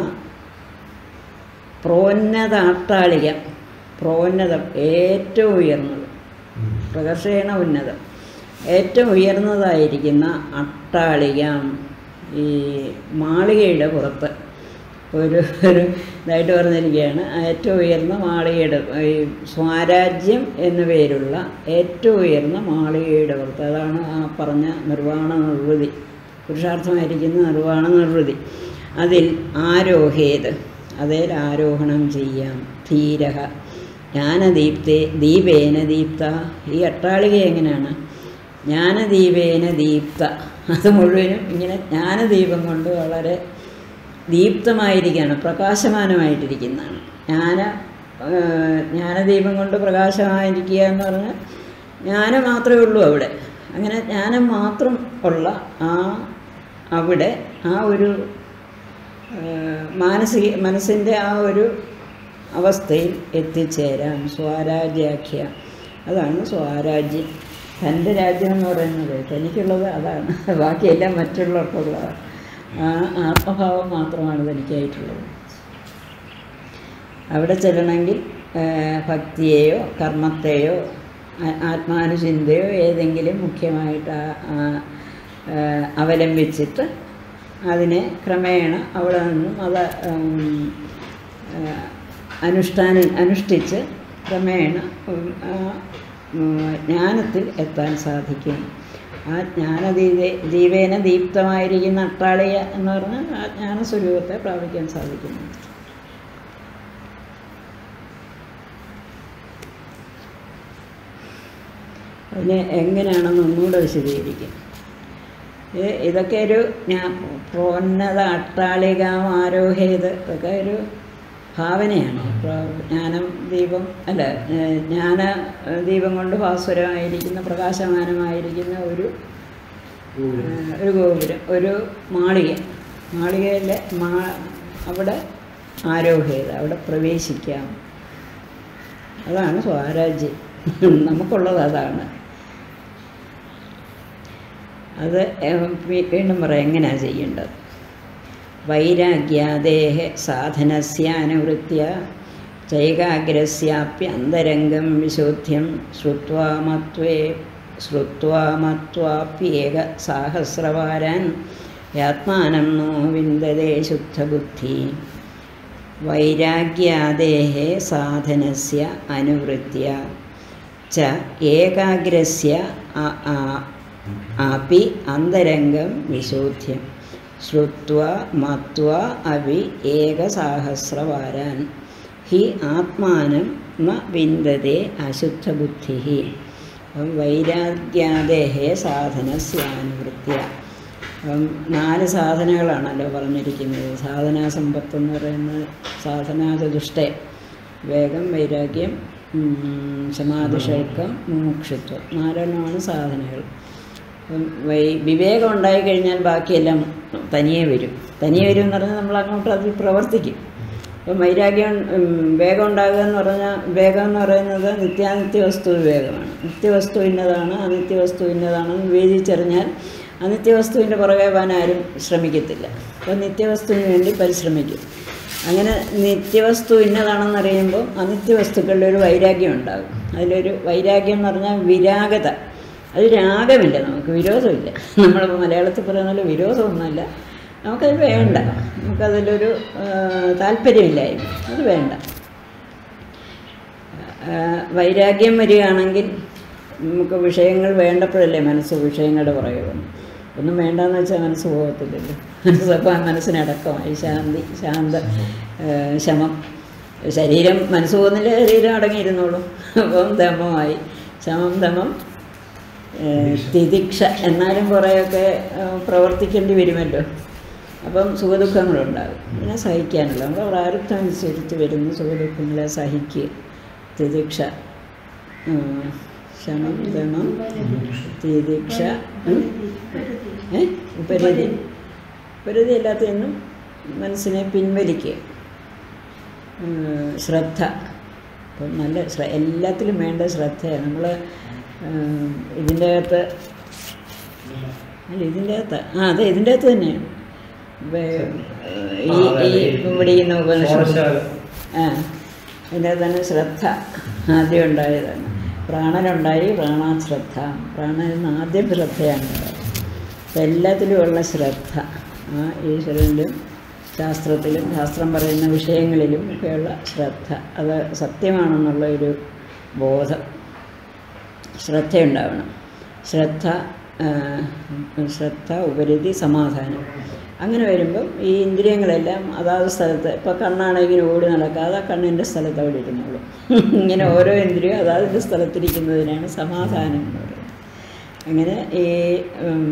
പ്രോന്നത അട്ടാളിക പ്രോന്നതം ഏറ്റവും ഉയർന്നത് പ്രകർഷേണ ഉന്നതം ഏറ്റവും ഉയർന്നതായിരിക്കുന്ന അട്ടാളിക ഈ മാളികയുടെ പുറത്ത് ഒരു ഒരു ഇതായിട്ട് പറഞ്ഞിരിക്കുകയാണ് ഏറ്റവും ഉയർന്ന മാളികയുടെ ഈ സ്വാരാജ്യം എന്നു പേരുള്ള ഏറ്റവും ഉയർന്ന മാളികയുടെ പുറത്ത് അതാണ് ആ പറഞ്ഞ നിർവ്വാണ നിർവൃതി പുരുഷാർത്ഥമായിരിക്കുന്ന നിർവ്വാണ നിർവൃതി അതിൽ ആരോഹേത് അതേൽ ആരോഹണം ചെയ്യാം ധീരഹ ജ്ഞാനദീപ്തേ ദീപേന ദീപ്ത ഈ അട്ടാളിക എങ്ങനെയാണ് ജ്ഞാനദീപേന ദീപ്ത അത് മുഴുവനും ഇങ്ങനെ ജ്ഞാനദീപം കൊണ്ട് വളരെ ദീപ്തമായിരിക്കുകയാണ് പ്രകാശമാനമായിട്ടിരിക്കുന്നതാണ് ജ്ഞാന ആ, ജ്ഞാനദീപം കൊണ്ട് പ്രകാശമായിരിക്കുക എന്ന് പറഞ്ഞാൽ ജ്ഞാനം മാത്രമേ ഉള്ളൂ അവിടെ അങ്ങനെ ജ്ഞാനം മാത്രം ഉള്ള ആ അവിടെ ആ ഒരു ആ, മാനസിക മനസ്സിൻ്റെ ആ ഒരു അവസ്ഥയിൽ എത്തിച്ചേരാം സ്വരാജ്യാഖ്യ അതാണ് സ്വരാജ്യം തൻ്റെ രാജ്യം എന്ന് പറയുന്നത് തനിക്കുള്ളത് അതാണ് ബാക്കിയെല്ലാം മറ്റുള്ളവർക്കുള്ളതാണ് ആ ആത്മഭാവം മാത്രമാണ് തനിക്കായിട്ടുള്ളത് അവിടെ ചെല്ലണമെങ്കിൽ ആ, ഭക്തിയെയോ കർമ്മത്തെയോ ആ- ആത്മാനുചിന്തയോ ഏതെങ്കിലും മുഖ്യമായിട്ട് ആ- ആ- ആ, അവലംബിച്ചിട്ട് അതിനെ ക്രമേണ അവിടെ നിന്നും അത് ഉം, ആ, അനുഷ്ഠാനം അനുഷ്ഠിച്ച് ക്രമേണ ഉം, ആ ഉം, ജ്ഞാനത്തിൽ എത്താൻ സാധിക്കും ആ ജ്ഞാനദീപേ ദീപേന ദീപ്തമായിരിക്കുന്ന അട്ടാളിക എന്ന് പറഞ്ഞാൽ ആ ജ്ഞാനസ്വരൂപത്തെ പ്രാപിക്കാൻ സാധിക്കുന്നു അതിനെ എങ്ങനെയാണെന്ന് ഒന്നുകൂടെ വിശദീകരിക്കും ഇത് ഇതൊക്കെ ഒരു ഞാൻ പ്രോന്നത അട്ടാളികാം ആരോഹേത് ഇതൊക്കെ ഒരു ഭാവനയാണ് പ്ര- ജ്ഞാനം ദീപം അല്ല ഏഹ് ജ്ഞാന ഏഹ് ദീപം കൊണ്ട് ഭാസ്വരമായിരിക്കുന്ന പ്രകാശമാനമായിരിക്കുന്ന ഒരു ഏഹ് ഒരു ഗോപുരം ഒരു മാളിക മാളികയിലെ മാ അവിടെ ആരോഹ്യത അവിടെ പ്രവേശിക്കാം അതാണ് സ്വാരാജ്യം നമുക്കുള്ളത് അതാണ് അത് ഏഹ് വീ- വീണ്ടും പറയാം എങ്ങനെയാണ് ചെയ്യേണ്ടത് വൈരാഗ്യാദേഹ സാധനസ്യാനുവൃത്യ ചൈകാഗ്രസ്യാപ്യന്തരംഗം വിശോധ്യം ശ്രുത്വാ മത്വേ ശ്രുത്വാ മത്വാപ്യേക സാഹസ്രവാരാൻ യാത്മാനം നോ വിന്ദതേ ശുദ്ധബുദ്ധി വൈരാഗ്യാദേഹ സാധനസ്യ അനുവൃത്യ ച ഏകാഗ്രസ്യ അ- ആ- അപി അന്തരംഗം വിശോധ്യം ശ്രുത്വ മത്വ അപി ഏകസാഹസ്രവാരാൻ ഹി ആത്മാനം ന വിന്ദതേ അശുദ്ധബുദ്ധി അപ്പം വൈരാഗ്യാദേഹേ സാധനസ്യാനുവൃത്യ അപ്പം നാല് സാധനങ്ങളാണല്ലോ പറഞ്ഞിരിക്കുന്നത് സാധനാ സമ്പത്ത് എന്ന് പറയുന്നത് സാധനാചതുഷ്ടേ വേഗം വൈരാഗ്യം ഉം, സമാധിഷൽക്കം മുമുക്ഷുത്വം നാലെണ്ണമാണ് സാധനകൾ അപ്പം വൈ വിവേകം ഉണ്ടായിക്കഴിഞ്ഞാൽ ബാക്കിയെല്ലാം തനിയെ വരും തനിയെ വരും എന്ന് പറഞ്ഞാൽ നമ്മൾ അങ്ങോട്ട് അതിൽ പ്രവർത്തിക്കും അപ്പം വൈരാഗ്യം ഉം, വേഗം ഉണ്ടാകുക എന്ന് പറഞ്ഞാൽ വേഗം എന്ന് പറയുന്നത് നിത്യാനിത്യ വസ്തു വിവേകമാണ് നിത്യവസ്തു ഇന്നതാണ് അനിത്യവസ്തു ഇന്നതാണെന്ന് വിവേചിച്ചറിഞ്ഞാൽ അനിത്യവസ്തുവിൻ്റെ പുറകെ പോകാൻ ആരും ശ്രമിക്കത്തില്ല അപ്പം നിത്യവസ്തുവിന് വേണ്ടി പരിശ്രമിക്കും അങ്ങനെ നിത്യവസ്തു ഇന്നതാണെന്നറിയുമ്പോൾ അനിത്യവസ്തുക്കളിൽ ഒരു വൈരാഗ്യം ഉണ്ടാകും അതിലൊരു വൈരാഗ്യം എന്ന് പറഞ്ഞാൽ വിരാഗത അത് രാഗമില്ല നമുക്ക് വിരോധമില്ല നമ്മൾ മലയാളത്തിൽ പറയുന്ന പോലെ വിരോധമൊന്നുമല്ല നമുക്കത് വേണ്ട നമുക്കതിലൊരു ആ, താല്പര്യമില്ലായ്മ അത് വേണ്ട ആ, വൈരാഗ്യം വരികയാണെങ്കിൽ നമുക്ക് വിഷയങ്ങൾ വേണ്ടപ്പോഴല്ലേ മനസ്സ് വിഷയങ്ങളുടെ പുറകെ പോകുന്നു ഒന്നും വേണ്ടാന്ന് വെച്ചാൽ മനസ്സ് പോകത്തില്ലല്ലോ മനസ്സപ്പോൾ മനസ്സിനടക്കമായി ശാന്തി ശാന്ത ആ, ശമം ശരീരം മനസ്സ് പോകുന്നില്ല ശരീരം അടങ്ങിയിരുന്നോളും അപ്പം ദമമായി ശമം ദമം ആ, തിതിക്ഷ എന്നാലും കുറേയൊക്കെ ആ, പ്രവർത്തിക്കേണ്ടി വരുമല്ലോ അപ്പം സുഖദുഃഖങ്ങളുണ്ടാകും പിന്നെ സഹിക്കാനുള്ള നമ്മുടെ പ്രാരബ്ധം അനുസരിച്ച് വരുന്ന സുഖദുഃഖങ്ങളെ സഹിക്കുക തിതിക്ഷ ഉം, ശമം ദമം തിതിക്ഷ ഉം, ഏ ഉപരതി ഉപരതി അല്ലാത്തതൊന്നും മനസ്സിനെ പിൻവലിക്കുക ഉം, ശ്രദ്ധ അപ്പം നല്ല ശ്ര എല്ലാത്തിലും വേണ്ട ശ്രദ്ധയാണ് നമ്മൾ ഇതിൻ്റെ അകത്ത് അല്ല ഇതിൻ്റെ അകത്ത് ആ അതെ ഇതിൻ്റെ അകത്ത് തന്നെയാണ് വേ- ഈ ഈ ഇവിടെ ഈ ഉപനിഷത്ത് ആ അതിൻ്റെ തന്നെ ശ്രദ്ധ ആദ്യം ഉണ്ടായതാണ് പ്രാണനുണ്ടായി പ്രാണാശ്രദ്ധ പ്രാണനിൽ ആദ്യം ശ്രദ്ധയാണ് ഉണ്ടായത് അപ്പം എല്ലാത്തിലും ഉള്ള ശ്രദ്ധ ആ ഈശ്വരനിലും ശാസ്ത്രത്തിലും ശാസ്ത്രം പറയുന്ന വിഷയങ്ങളിലും ഒക്കെയുള്ള ശ്രദ്ധ അത് സത്യമാണെന്നുള്ള ഒരു ബോധം ശ്രദ്ധയുണ്ടാവണം ശ്രദ്ധ ആ, ശ്രദ്ധ ഉപരതി സമാധാനം അങ്ങനെ വരുമ്പം ഈ ഇന്ദ്രിയങ്ങളെല്ലാം അതാത് സ്ഥലത്ത് ഇപ്പോൾ കണ്ണാണെങ്കിൽ ഓടി നടക്കാതെ കണ്ണിൻ്റെ സ്ഥലത്ത് അവിടെ ഇരുന്നോളും ഇങ്ങനെ ഓരോ ഇന്ദ്രിയം അതാതിൻ്റെ സ്ഥലത്തിരിക്കുന്നതിനാണ് സമാധാനം എന്ന് പറയുന്നത് അങ്ങനെ ഈ ഉം,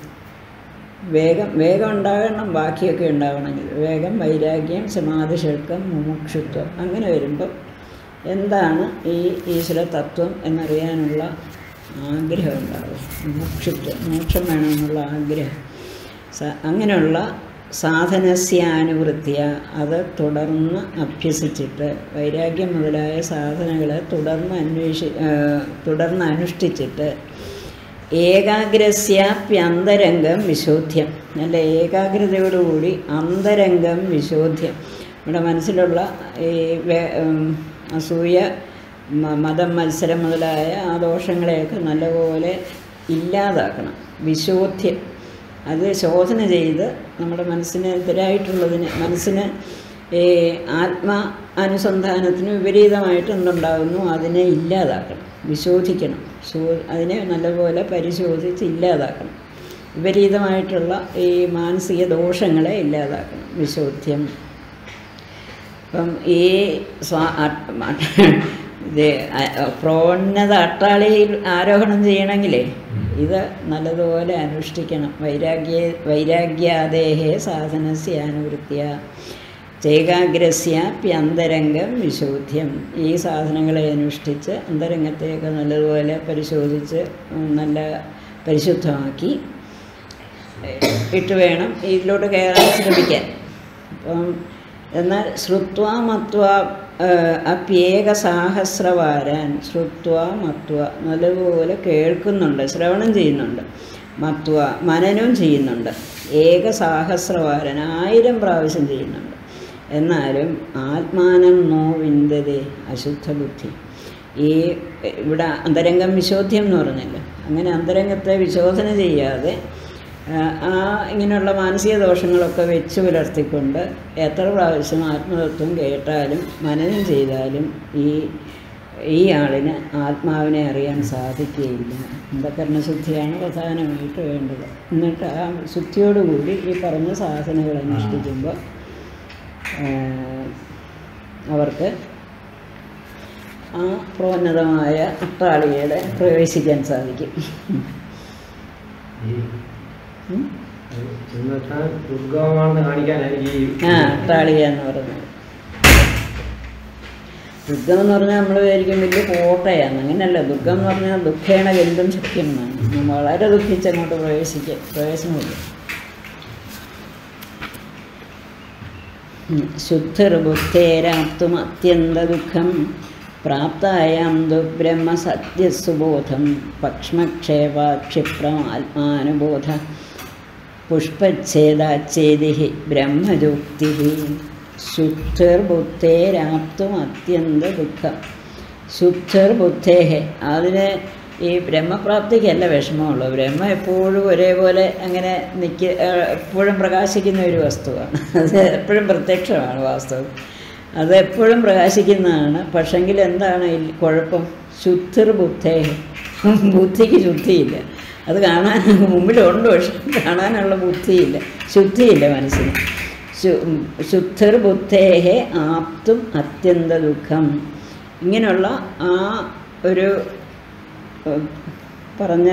വേഗം വേഗം ഉണ്ടാകണം ബാക്കിയൊക്കെ ഉണ്ടാവണമെങ്കിൽ വേഗം വൈരാഗ്യം സമാധി ഷൽക്കം മുമുക്ഷുത്വം അങ്ങനെ വരുമ്പം എന്താണ് ഈ ഈശ്വര തത്വം എന്നറിയാനുള്ള ആഗ്രഹം ഉണ്ടാവും മുമുക്ഷുത്വം മോക്ഷം വേണമെന്നുള്ള ആഗ്രഹം സ- അങ്ങനെയുള്ള സാധനസ്യാനുവൃത്തിയ അത് തുടർന്ന് അഭ്യസിച്ചിട്ട് വൈരാഗ്യം മുതലായ സാധനങ്ങളെ തുടർന്ന് അന്വേഷി ആ, തുടർന്ന് അനുഷ്ഠിച്ചിട്ട് ഏകാഗ്രസ്യാപ്യന്തരംഗം വിശോധ്യം നല്ല ഏകാഗ്രതയോടുകൂടി അന്തരംഗം വിശോധ്യം നമ്മുടെ മനസ്സിലുള്ള ഈ വേ- ഉം, അസൂയ മ- മതം മത്സരം മുതലായ ആ ദോഷങ്ങളെയൊക്കെ നല്ലപോലെ ഇല്ലാതാക്കണം വിശോധ്യം അത് ശോധന ചെയ്ത് നമ്മുടെ മനസ്സിന് എതിരായിട്ടുള്ളതിന് മനസ്സിന് ഈ ആത്മാ അനുസന്ധാനത്തിന് വിപരീതമായിട്ട് എന്തുണ്ടാകുന്നു അതിനെ ഇല്ലാതാക്കണം വിശോധിക്കണം ശോ അതിനെ നല്ലപോലെ പരിശോധിച്ച് ഇല്ലാതാക്കണം വിപരീതമായിട്ടുള്ള ഈ മാനസിക ദോഷങ്ങളെ ഇല്ലാതാക്കണം വിശോധ്യം അപ്പം ഈ സ്വാ അ- മ- ഇത് അ- പ്രോന്നത അട്ടാളിയിൽ ആരോഹണം ചെയ്യണമെങ്കിലേ ഇത് നല്ലതുപോലെ അനുഷ്ഠിക്കണം വൈരാഗ്യ വൈരാഗ്യാദേഹേ സാധനസ്യ അനുവൃത്തിയ ചേകാഗ്രസ്യാപ്യന്തരംഗം വിശോധ്യം ഈ സാധനങ്ങളെ അനുഷ്ഠിച്ച് അന്തരംഗത്തെയൊക്കെ നല്ലതുപോലെ പരിശോധിച്ച് ഉം, നല്ല പരിശുദ്ധമാക്കി ഇട്ട് വേണം ഇതിലോട്ട് കയറാൻ ശ്രമിക്കാൻ അപ്പം എന്നാൽ ശ്രുത്വ മത്വ അപ്യേക സാഹസ്രവാരാൻ ശ്രുത്വ മത്വ നല്ലതുപോലെ കേൾക്കുന്നുണ്ട് ശ്രവണം ചെയ്യുന്നുണ്ട് മത്വ മനനവും ചെയ്യുന്നുണ്ട് ഏക സാഹസ്രവാരൻ ആയിരം പ്രാവശ്യം ചെയ്യുന്നുണ്ട് എന്നാലും ആത്മാനം നോ വിന്ദതേ അശുദ്ധ ബുദ്ധി ഈ ഇവിടെ അന്തരംഗം വിശോധ്യം എന്ന് പറഞ്ഞല്ലോ അങ്ങനെ അന്തരംഗത്തെ വിശോധന ചെയ്യാതെ ആ, ആ ഇങ്ങനെയുള്ള മാനസിക ദോഷങ്ങളൊക്കെ വെച്ച് പുലർത്തിക്കൊണ്ട് എത്ര പ്രാവശ്യം ആത്മതത്വം കേട്ടാലും മനനം ചെയ്താലും ഈ ഈ ആളിന് ആത്മാവിനെ അറിയാൻ സാധിക്കുകയില്ല അന്ധകരണശുദ്ധിയാണ് പ്രധാനമായിട്ട് വേണ്ടത് എന്നിട്ട് ആ ശുദ്ധിയോടുകൂടി ഈ പറഞ്ഞ സാധനകൾ അനുഷ്ഠിക്കുമ്പോൾ ഏഹ്, അവർക്ക് ആ പ്രോന്നതമായ അട്ടാളികയുടെ പ്രവേശിക്കാൻ സാധിക്കും ഈ ഉം? ചെന്നുവെച്ചാൽ ദുർഗമമാണെന്ന് കാണിക്കാനായിരിക്കും ഈ ആ അട്ടാളിക എന്ന് പറയുന്നത് ദുർഗം എന്ന് പറഞ്ഞാൽ നമ്മൾ വിചാരിക്കും വലിയ കോട്ടയാണ് അങ്ങനെയല്ല ദുർഗം എന്ന് പറഞ്ഞാൽ ദുഃഖേണ ഗന്ധം ശക്യം എന്നാണ് വളരെ ദുഃഖിച്ച് അങ്ങോട്ട് പ്രവേശിക്കുക പ്രവേശനമില്ല ശുദ്ധിർബുദ്ധേരാപ്തും അത്യന്ത ദുഃഖം പ്രാപ്തായാം ദുബ്രഹ്മ സത്യസുബോധം പക്ഷമക്ഷേപാക്ഷിപ്രം ആത്മാനുബോധ പുഷ്പച്ഛേദാച്ഛേദി ബ്രഹ്മജോക്തി ശുദ്ധിർബുദ്ധേരാപ്തും അത്യന്ത ദുഃഖം ശുദ്ധിർബുദ്ധേഹെ അതിന് ഈ ബ്രഹ്മപ്രാപ്തിക്കല്ല വിഷമമുള്ളൂ ബ്രഹ്മ എപ്പോഴും ഒരേപോലെ അങ്ങനെ നിൽക്ക എപ്പോഴും പ്രകാശിക്കുന്ന ഒരു വസ്തുവാണ് അത് എപ്പോഴും പ്രത്യക്ഷമാണ് വാസ്തവം അത് എപ്പോഴും പ്രകാശിക്കുന്നതാണ് പക്ഷെങ്കിൽ എന്താണ് ഈ കുഴപ്പം ശുദ്ധിർ ബുദ്ധേ ബുദ്ധിക്ക് ശുദ്ധിയില്ല അത് കാണാൻ മുമ്പിലുണ്ട് പക്ഷെ കാണാനുള്ള ബുദ്ധിയില്ല ശുദ്ധിയില്ല മനസ്സിന് ശു- ശുദ്ധിർ ബുദ്ധേഹെ ആപ്തും അത്യന്ത ദുഃഖം ഇങ്ങനെയുള്ള ആ ഒരു ഏഹ്, പറഞ്ഞ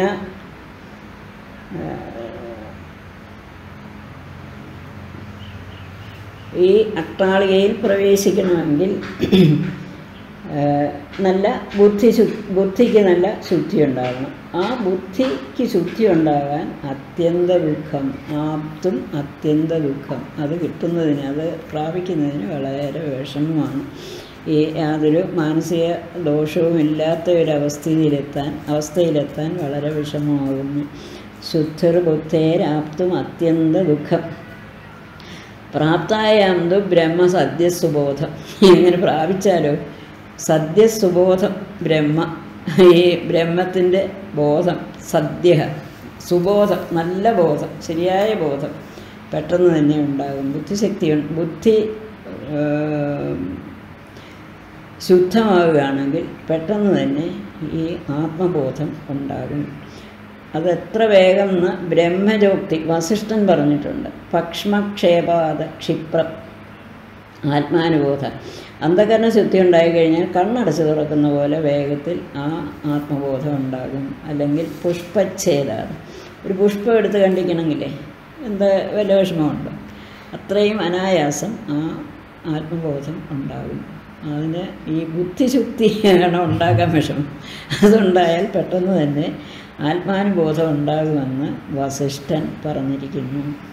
ഈ അട്ടാളികയിൽ പ്രവേശിക്കണമെങ്കിൽ ഏഹ്, നല്ല ബുദ്ധി ശു ബുദ്ധിക്ക് നല്ല ശുദ്ധി ഉണ്ടാകണം ആ ബുദ്ധിക്ക് ശുദ്ധി ഉണ്ടാകാൻ അത്യന്ത ദുഃഖം ആപ്തും അത്യന്ത ദുഃഖം അത് കിട്ടുന്നതിന് അത് പ്രാപിക്കുന്നതിന് വളരെ വിഷമമാണ് ഈ യാതൊരു മാനസിക ദോഷവും ഇല്ലാത്ത ഒരു അവസ്ഥയിലെത്താൻ അവസ്ഥയിലെത്താൻ വളരെ വിഷമമാകുന്നു ശുദ്ധർ ബുദ്ധേരാപ്തും അത്യന്ത ദുഃഖം പ്രാപ്തായാന്തു ബ്രഹ്മ സദ്യസുബോധം എങ്ങനെ പ്രാപിച്ചാലോ സദ്യസുബോധം ബ്രഹ്മ ഈ ബ്രഹ്മത്തിൻ്റെ ബോധം സദ്യ സുബോധം നല്ല ബോധം ശരിയായ ബോധം പെട്ടെന്ന് തന്നെ ഉണ്ടാകും ബുദ്ധിശക്തി ഉൺ- ബുദ്ധി ഏം, ശുദ്ധമാവുകയാണെങ്കിൽ പെട്ടെന്ന് തന്നെ ഈ ആത്മബോധം ഉണ്ടാകും അതെത്ര വേഗം എന്ന് ബ്രഹ്മജോക്തി വസിഷ്ഠൻ പറഞ്ഞിട്ടുണ്ട് പക്ഷമക്ഷേപാത ക്ഷിപ്രം ആത്മാനുബോധം അന്ധകരണ ശുദ്ധി ഉണ്ടായിക്കഴിഞ്ഞാൽ കണ്ണടച്ച് തുറക്കുന്ന പോലെ വേഗത്തിൽ ആ ആത്മബോധം ഉണ്ടാകും അല്ലെങ്കിൽ പുഷ്പച്ഛേദാത് ഒരു പുഷ്പം എടുത്ത് കണ്ടിക്കണമെങ്കിലേ എന്താ വല്ല വിഷമമുണ്ടോ അത്രയും അനായാസം ആ ആത്മബോധം ഉണ്ടാകും അതിന് ഈ ബുദ്ധിശുദ്ധിയാണ് ഉണ്ടാക്കാൻ വിഷമം അതുണ്ടായാൽ പെട്ടെന്ന് തന്നെ ആത്മാനുബോധം ഉണ്ടാകുമെന്ന് വസിഷ്ഠൻ പറഞ്ഞിരിക്കുന്നു